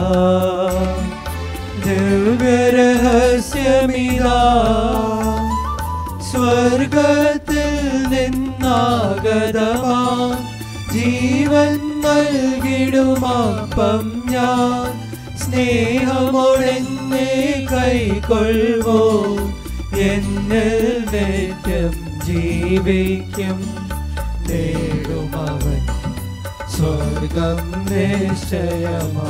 ദിവ്യരഹസ്യമിതാ സ്വർഗത്തിൽ നിന്നാഗതമാ ജീവൻ നൽകിടുമപ്പം ഞാൻ സ്നേഹമോടെന്നെ കൈക്കൊള്ളുവോ എന്നിൽ നിത്യം ജീവിക്കും നേടുമവൻ സ്വർഗം നിശ്ചയമാ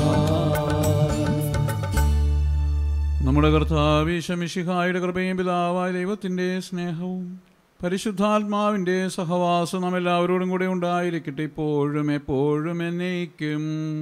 നമ്മുടെ കർത്താവീശമിഷിഹായുടെ കൃപയും പിതാവായ ദൈവത്തിൻ്റെ സ്നേഹവും പരിശുദ്ധാത്മാവിൻ്റെ സഹവാസം നാം എല്ലാവരോടും കൂടെ ഉണ്ടായിരിക്കട്ടെ ഇപ്പോഴും എപ്പോഴും എന്നേക്കും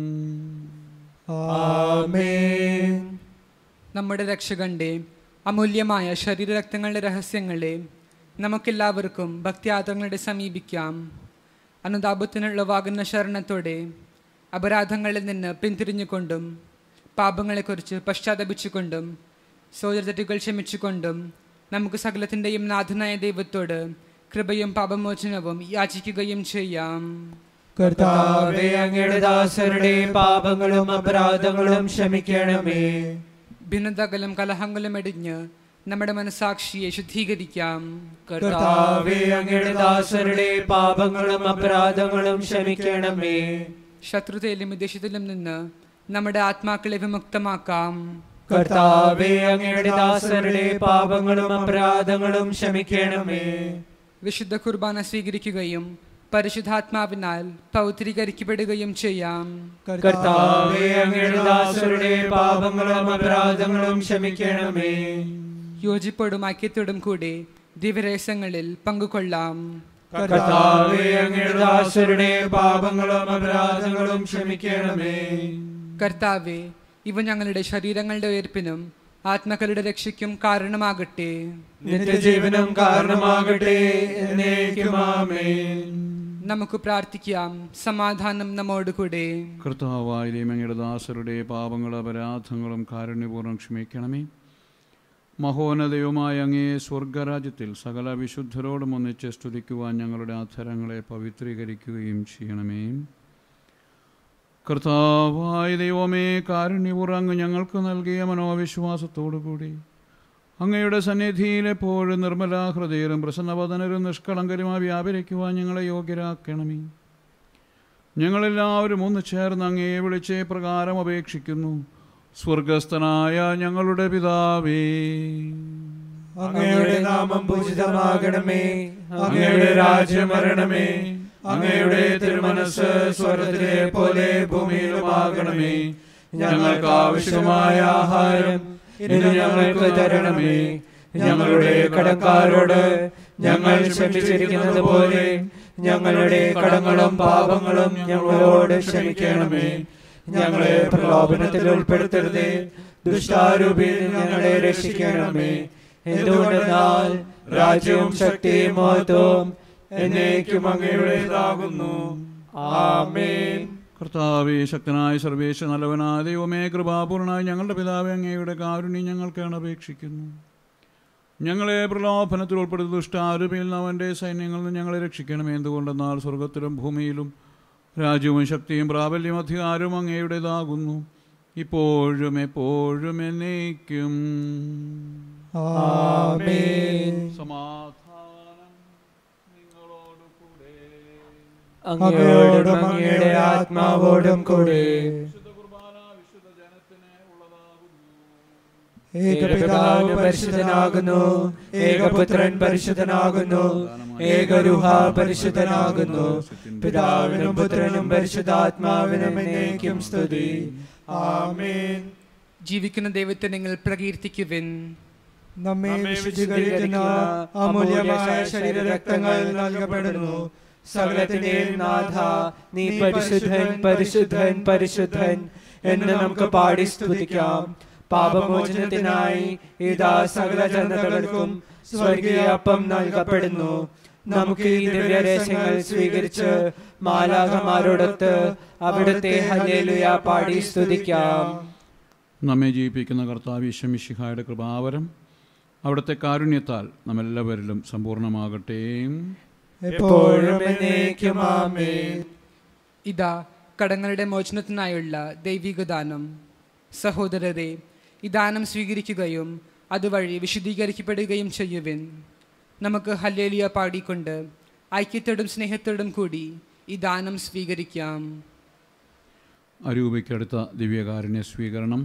ആമേൻ നമ്മുടെ രക്ഷകന്റെ അമൂല്യമായ ശരീരരക്തങ്ങളുടെ രഹസ്യങ്ങളെ നമുക്കെല്ലാവർക്കും ഭക്തിയാത്രങ്ങളുടെ സമീപിക്കാം അനുതാപത്തിനുള്ളവാകുന്ന ശരണത്തോടെ അപരാധങ്ങളിൽ നിന്ന് പിന്തിരിഞ്ഞുകൊണ്ടും പാപങ്ങളെക്കുറിച്ച് പശ്ചാത്തപിച്ചുകൊണ്ടും സോദരതെറ്റുകൾ ക്ഷമിച്ചുകൊണ്ടും നമുക്ക് സകലത്തിൻ്റെയും നാഥനായ ദൈവത്തോട് കൃപയും പാപമോചനവും യാചിക്കുകയും ചെയ്യാം കർത്താവെ അങ്ങയുടെ ദാസരുടെ പാപങ്ങളും അപരാധങ്ങളും ക്ഷമിക്കണമേ ഭിന്നതകളും കലഹങ്ങളും എടിഞ്ഞ് നമ്മുടെ മനസാക്ഷിയെ ശുദ്ധീകരിക്കാം കർത്താവെ അങ്ങയുടെ ദാസരുടെ പാപങ്ങളും അപരാധങ്ങളും ക്ഷമിക്കണമേ ശത്രുതയിലും വിദേശത്തിലും നിന്ന് നമ്മുടെ ആത്മാക്കളെ വിമുക്തമാക്കാം കർത്താവെ അങ്ങയുടെ ദാസരുടെ പാപങ്ങളും അപരാധങ്ങളും ക്ഷമിക്കണമേ വിശുദ്ധ കുർബാന സ്വീകരിക്കുകയും പരിശുദ്ധാത്മാവിനാൽ പൗത്രീകരിക്കപ്പെടുകയും ചെയ്യാം കർത്താവെ അങ്ങയുടെ ദാസരുടെ പാപങ്ങളും അപരാധങ്ങളും ക്ഷമിക്കണമേ യോജിപ്പോടും ഐക്യത്തോടും കൂടി ദിവരഹസ്യങ്ങളിൽ പങ്കുകൊള്ളാം കർത്താവെ അങ്ങയുടെ ദാസരുടെ പാപങ്ങളും അപരാധങ്ങളും ക്ഷമിക്കണമേ കർത്താവെ ഇവ ഞങ്ങളുടെ ശരീരങ്ങളുടെ ഉയർപ്പിനും ആത്മക്കളുടെ രക്ഷയ്ക്കും കാരണമാകട്ടെ നിത്യജീവനം കാരണമാകട്ടെ എന്നേക്കും ആമേൻ നമുക്ക് പ്രാർത്ഥിക്കാം സമാധാനം നമ്മോടുകൂടെ കർത്താവായ ദൈവങ്ങളുടെ ദാസരുടെ പാപങ്ങളും അപരാധങ്ങളും കാരുണ്യപൂർവ്വം ക്ഷമിക്കണമേ മഹോന്നതയുമായ അങ്ങേ സ്വർഗരാജ്യത്തിൽ സകല വിശുദ്ധരോടും ഒന്നിച്ച് സ്തുതിക്കുവാൻ ഞങ്ങളുടെ അധരങ്ങളെ പവിത്രീകരിക്കുകയും ചെയ്യണമേ കർത്താവായ ദൈവമേ കാരുണ്യപുറങ്ങ് ഞങ്ങൾക്ക് നൽകിയ മനോവിശ്വാസത്തോടുകൂടി അങ്ങയുടെ സന്നിധിയിൽ എപ്പോഴും നിർമ്മല ഹൃദയരും പ്രസന്നവദനരും നിഷ്കളങ്കരുമായി വ്യാപരിക്കുവാൻ ഞങ്ങളെ യോഗ്യരാക്കണമേ ഞങ്ങളെല്ലാവരും ഒന്ന് ചേർന്ന് അങ്ങയെ വിളിച്ച് പ്രകാരം അപേക്ഷിക്കുന്നു സ്വർഗസ്ഥനായ ഞങ്ങളുടെ പിതാവേ അങ്ങയുടെ നാമം പൂജിതമാകണമേ അങ്ങയുടെ രാജ്യം വരണമേ അങ്ങയുടെ തിരുമനസ് സ്വർഗത്തിലെ പോലെ ഭൂമിയിലുമാകണമേ ഞങ്ങൾക്ക് ആവശ്യമായ ആഹാരം ഇന്ന് ഞങ്ങൾക്ക് തരണമേ ഞങ്ങളുടെ കടക്കാരോട് ഞങ്ങൾ ക്ഷമിച്ചിരിക്കുന്നത് പോലെ ഞങ്ങളുടെ കടങ്ങളും പാപങ്ങളും ഞങ്ങളോട് ക്ഷമിക്കണമേ ഞങ്ങളെ പ്രലോഭനത്തിൽ ഉൾപ്പെടുത്തരുതേ ദുഷ്ടാരൂപിയിൽ ഞങ്ങളെ രക്ഷിക്കണമേ എന്തുകൊണ്ടെന്നാൽ രാജ്യവും ശക്തിയും മഹത്വവും എന്നേക്കും അങ്ങയുടേതാകുന്നു ആമേൻ കർത്താവേ ശക്തനായ സർവേശ നല്ലവനായ ദൈവമേ കൃപാപൂർണനായ ഞങ്ങളുടെ പിതാവേ അങ്ങയുടെ കാരുണ്യം ഞങ്ങൾക്കാണ് അപേക്ഷിക്കുന്നു ഞങ്ങളെ പ്രലോഭനത്തിൽ ഉൾപ്പെടുത്തി ദുഷ്ടാരൂപിയിൽ നിന്ന് അവൻ്റെ സൈന്യങ്ങളിൽ നിന്ന് ഞങ്ങളെ രക്ഷിക്കണമേ എന്തുകൊണ്ടെന്നാൽ സ്വർഗത്തിലും ഭൂമിയിലും രാജ്യവും ശക്തിയും പ്രാബല്യം അധികാരവും അങ്ങയുടേതാകുന്നു ഇപ്പോഴും എപ്പോഴും എന്നേക്കും ആമേൻ സമാധാനം നിങ്ങളോട് കൂടെ അങ്ങയോടും അങ്ങയുടെ ആത്മാവോടും കൂടെ വിശുദ്ധ കുർബാന വിശുദ്ധ ജനത്തിന് ഉള്ളതാകുന്നു ഏകപിതാവ് പരിശുദ്ധനാകുന്നു ഏകപുത്രൻ പരിശുദ്ധനാകുന്നു ഏകരുഹ പരിശുദ്ധനാകുന്നു പിതാവിനും പുത്രനും പരിശുദ്ധാത്മാവിനും എന്നേക്കും സ്തുതി ആമേൻ ജീവിക്കുന്ന ദൈവത്തെ നിങ്ങൾ പ്രകീർത്തിക്കുവിൻ നമ്മെ വിശുദ്ധീകരിക്കുന്ന അമൂല്യമായ ശരീരരക്തങ്ങൾ നൽകപ്പെടുന്നു സകലത്തിന്റെയും നാഥ നീ പരിശുദ്ധൻ പരിശുദ്ധൻ പരിശുദ്ധൻ എന്ന് നമുക്ക് പാടി സ്തുതിക്കാം പാപമോചനത്തിനായി ഇതാ സകല ജനതകൾക്കും സ്വർഗീയ അപ്പം നൽകപ്പെടുന്നു നമുക്ക് ഈ ദിവ്യരഹസ്യങ്ങൾ സ്വീകരിച്ച് മാലാഖമാരോടൊത്ത് അവിടുത്തെ ഹല്ലേലൂയ പാടി സ്തുതിക്കാം നമ്മെ ജീവിപ്പിക്കുന്ന കർത്താവ് ഈശ്വമിഷിഹായുടെ കൃപാവരം അവിടുത്തെ കാരുണ്യത്താൽ നമ്മെല്ലാവരിലും സമ്പൂർണ്ണമാകട്ടെ എപ്പോഴും എന്നേക്കും ആമേൻ ഇതാ കടങ്ങളുടെ മോചനത്തിനായുള്ള ദൈവിക ദാനം സഹോദരരെ ഈ ദാനം സ്വീകരിക്കുകയും അതുവഴി വിശുദ്ധീകരിക്കപ്പെടുകയും ചെയ്യുവിൻ നമുക്ക് ഹല്ലേലിയ പാടിക്കൊണ്ട് ഐക്യത്തോടും സ്നേഹത്തോടും കൂടി ഈ ദാനം സ്വീകരിക്കാം അരൂപയ്ക്കടുത്ത ദിവ്യകാരുണ്യ സ്വീകരണം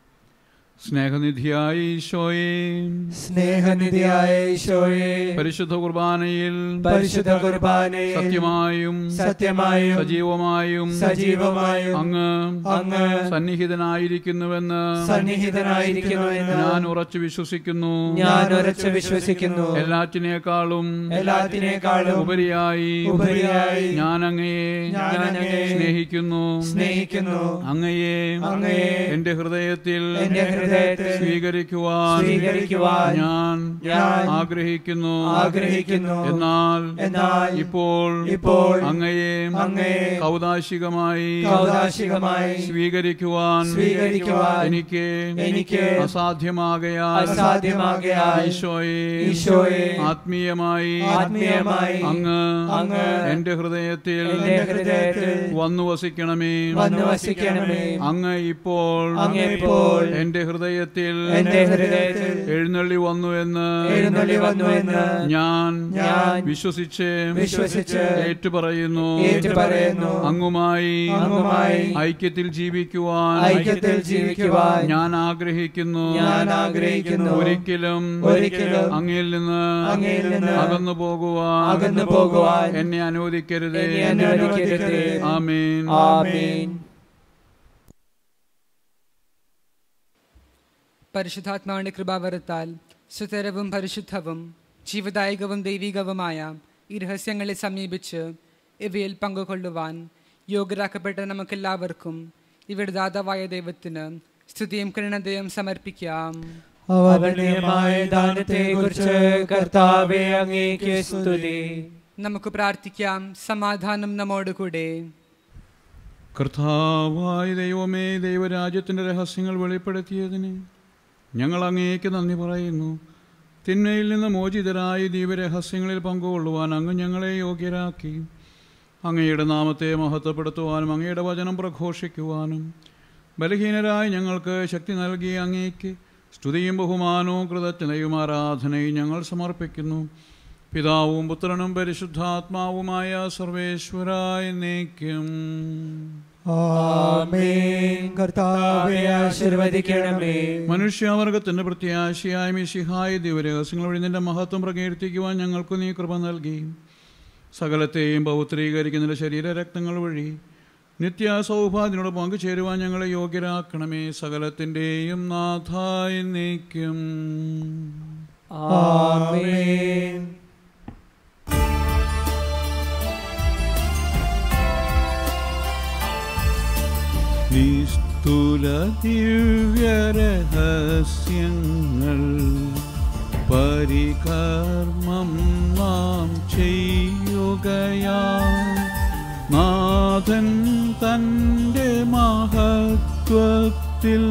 സ്നേഹനിധിയായ ഈശോയെ സ്നേഹനിധിയായ ഈശോയെ പരിശുദ്ധ കുർബാനയിൽ പരിശുദ്ധ കുർബാനയിൽ സത്യമായും സത്യമായും സജീവമായും സജീവമായും അങ്ങ് അങ്ങ് സന്നിഹിതനായിരിക്കുന്നുവെന്ന് സന്നിഹിതനായിരിക്കുന്നുവെന്ന് ഞാൻ ഉറച്ചു വിശ്വസിക്കുന്നു ഞാൻ ഉറച്ചു വിശ്വസിക്കുന്നു എല്ലാറ്റിനേക്കാളും എല്ലാത്തിനേക്കാളും ഉപരിയായി ഉപരിയായി ഞാൻ അങ്ങയെ ഞാൻ അങ്ങയെ സ്നേഹിക്കുന്നു സ്നേഹിക്കുന്നു അങ്ങയെ അങ്ങയെ എന്റെ ഹൃദയത്തിൽ എന്റെ ഹൃദയത്തിൽ സ്വീകരിക്കുവാൻ സ്വീകരിക്കുവാൻ ഞാൻ ഞാൻ ആഗ്രഹിക്കുന്നു ആഗ്രഹിക്കുന്നു എന്നാൽ എന്നാൽ ഇപ്പോൾ ഇപ്പോൾ അങ്ങയെ അങ്ങയെ കൗതാശികമായി കൗതാശികമായി സ്വീകരിക്കുവാൻ സ്വീകരിക്കുവാൻ എനിക്ക് എനിക്ക് അസാധ്യമാകയാൽ അസാധ്യമാകയാൽ ഈശോയെ ഈശോയെ ആത്മീയമായി ആത്മീയമായി അങ്ങ് അങ്ങ് എന്റെ ഹൃദയത്തിൽ എന്റെ ഹൃദയത്തിൽ വന്നു വസിക്കണമേ വന്നു വസിക്കണമേ അങ്ങ് ഇപ്പോൾ അങ്ങ് ഇപ്പോൾ എന്റെ ഹൃദയത്തിൽ എന്റെ ഹൃദയത്തിൽ എഴുന്നള്ളി വന്നു എന്ന് എഴുന്നള്ളി വന്നു എന്ന് ഞാൻ ഞാൻ വിശ്വസിച്ച് വിശ്വസിച്ച് ഏറ്റുപറയുന്നു ഏറ്റുപറയുന്നു അങ്ങുമായി അങ്ങുമായി ഐക്യത്തിൽ ജീവിക്കുവാൻ ഐക്യത്തിൽ ജീവിക്കുവാൻ ഞാൻ ആഗ്രഹിക്കുന്നു ഞാൻ ആഗ്രഹിക്കുന്നു ഒരിക്കലും ഒരിക്കലും അങ്ങയിൽ നിന്ന് അങ്ങയിൽ നിന്ന് അകന്നു പോകുവാൻ അകന്നു പോകുവാൻ എന്നെ അനുവദിക്കരുതേ എന്നെ അനുവദിക്കരുതേ. ആമേൻ ആമേൻ പരിശുദ്ധാത്മാവിന്റെ കൃപാവരത്താൽ സുതരവും പരിശുദ്ധവും ജീവദായകവും ദൈവികവുമായ ഈ രഹസ്യങ്ങളെ സമീപിച്ച് ഇവയിൽ പങ്കുകൊള്ളുവാൻ യോഗ്യരാക്കപ്പെട്ട നമുക്കെല്ലാവർക്കും ഇവിടെ ദാതാവായ ദൈവത്തിന് സ്തുതിയും കരുണതയും സമർപ്പിക്കാം അവർണ്ണീയമായ ദാനത്തെ കുറിച്ച് കർത്താവെ അങ്ങേക്ക് സ്തുതി നമുക്ക് പ്രാർത്ഥിക്കാം സമാധാനം നമ്മോടുകൂടെ കർത്താവായ ദൈവമേ ദൈവരാജ്യത്തിന്റെ രഹസ്യങ്ങൾ വെളിപ്പെടുത്തിയതിന് ഞങ്ങൾ അങ്ങേക്ക് നന്ദി പറയുന്നു തിന്മയിൽ നിന്ന് മോചിതരായി ദീപരഹസ്യങ്ങളിൽ പങ്കുകൊള്ളുവാൻ അങ്ങ് ഞങ്ങളെ യോഗ്യരാക്കി അങ്ങയുടെ നാമത്തെ മഹത്വപ്പെടുത്തുവാനും അങ്ങയുടെ വചനം പ്രഘോഷിക്കുവാനും ബലഹീനരായി ഞങ്ങൾക്ക് ശക്തി നൽകി അങ്ങേക്ക് സ്തുതിയും ബഹുമാനവും കൃതജ്ഞതയും ആരാധനയും ഞങ്ങൾ സമർപ്പിക്കുന്നു പിതാവും പുത്രനും പരിശുദ്ധാത്മാവുമായ സർവേശ്വരായ നീക്കും ആമേൻ കർത്താവെ ആശീർവദിക്കണമേ മനുഷ്യാവർഗത്തിന്റെ പ്രത്യാശയായ മിശിഹായ ദിവരഹസ്യങ്ങൾ വഴി നിന്റെ മഹത്വം പ്രകീർത്തിക്കുവാൻ ഞങ്ങൾക്ക് നീ കൃപ നൽകി സകലത്തെയും പൗത്രീകരിക്കുന്ന ശരീരരക്തങ്ങൾ വഴി നിത്യ സൗഭാഗ്യനോട് പങ്കുചേരുവാൻ ഞങ്ങളെ യോഗ്യരാക്കണമേ സകലത്തിൻ്റെയും നാഥായി നീക്കും ആമേൻ നിസ്തുല ദിവ്യരഹസ്യങ്ങൾ പരികർമ്മം നാം ചെയ്യുകയാ നാഥൻ തൻ്റെ മഹത്വത്തിൽ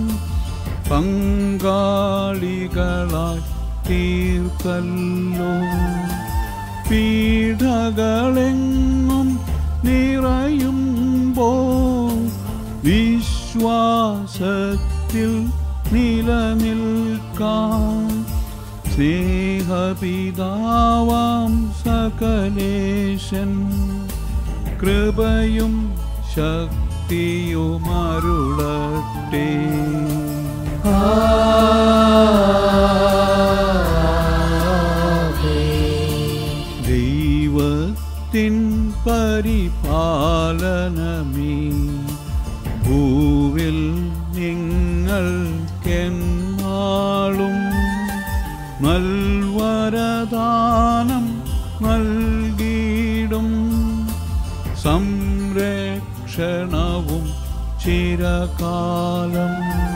പങ്കാളികളായി തീർത്തല്ലോ പീഠകളെങ്ങും നിറയുമ്പോൾ വിശ്വാസത്തിൽ നിലനിൽക്കാൻ സ്നേഹപിതാവാം സകലേശൻ കൃപയും ശക്തിയുമരുളട്ടെ ദൈവത്തിൻ പരിപാലനമേ ഭൂവിൽ നിങ്ങൾക്കെന്നാളും നൽവരദാനം നൽകിയിടും സംരക്ഷണവും ചിരകാലം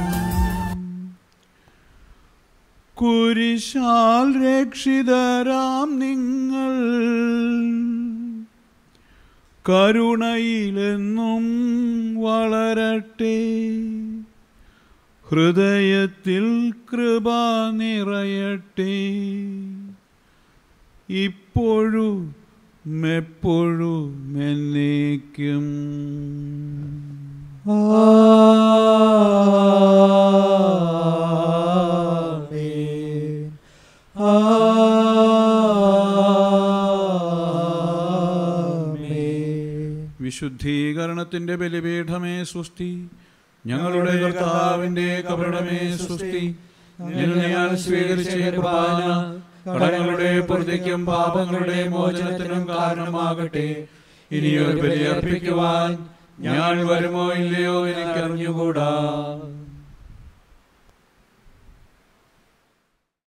കുരിശാൽ രക്ഷിതരാം നിങ്ങൾ കരുണയിലെന്നും വളരട്ടെ ഹൃദയത്തിൽ കൃപ നിറയട്ടെ ഇപ്പോഴും എപ്പോഴും എന്നേക്കും ആമേൻ ആമേൻ വിശുദ്ധീകരണത്തിന്റെ ബലിപീഠമേ സുസ്തി ഞങ്ങളുടെ കർത്താവിന്റെ കപടമേ സുസ്തി നിന്നെ ഞാൻ സ്വീകരിച്ച കുർബാന കടങ്ങളുടെ പ്രതിക്കും പാപങ്ങളുടെ മോചനത്തിനും കാരണമാകട്ടെ ഇനിയൊരു ബലി അർപ്പിക്കുവാൻ ഞാൻ വരുമോ ഇല്ലയോ എനിക്കറിഞ്ഞുകൂടാ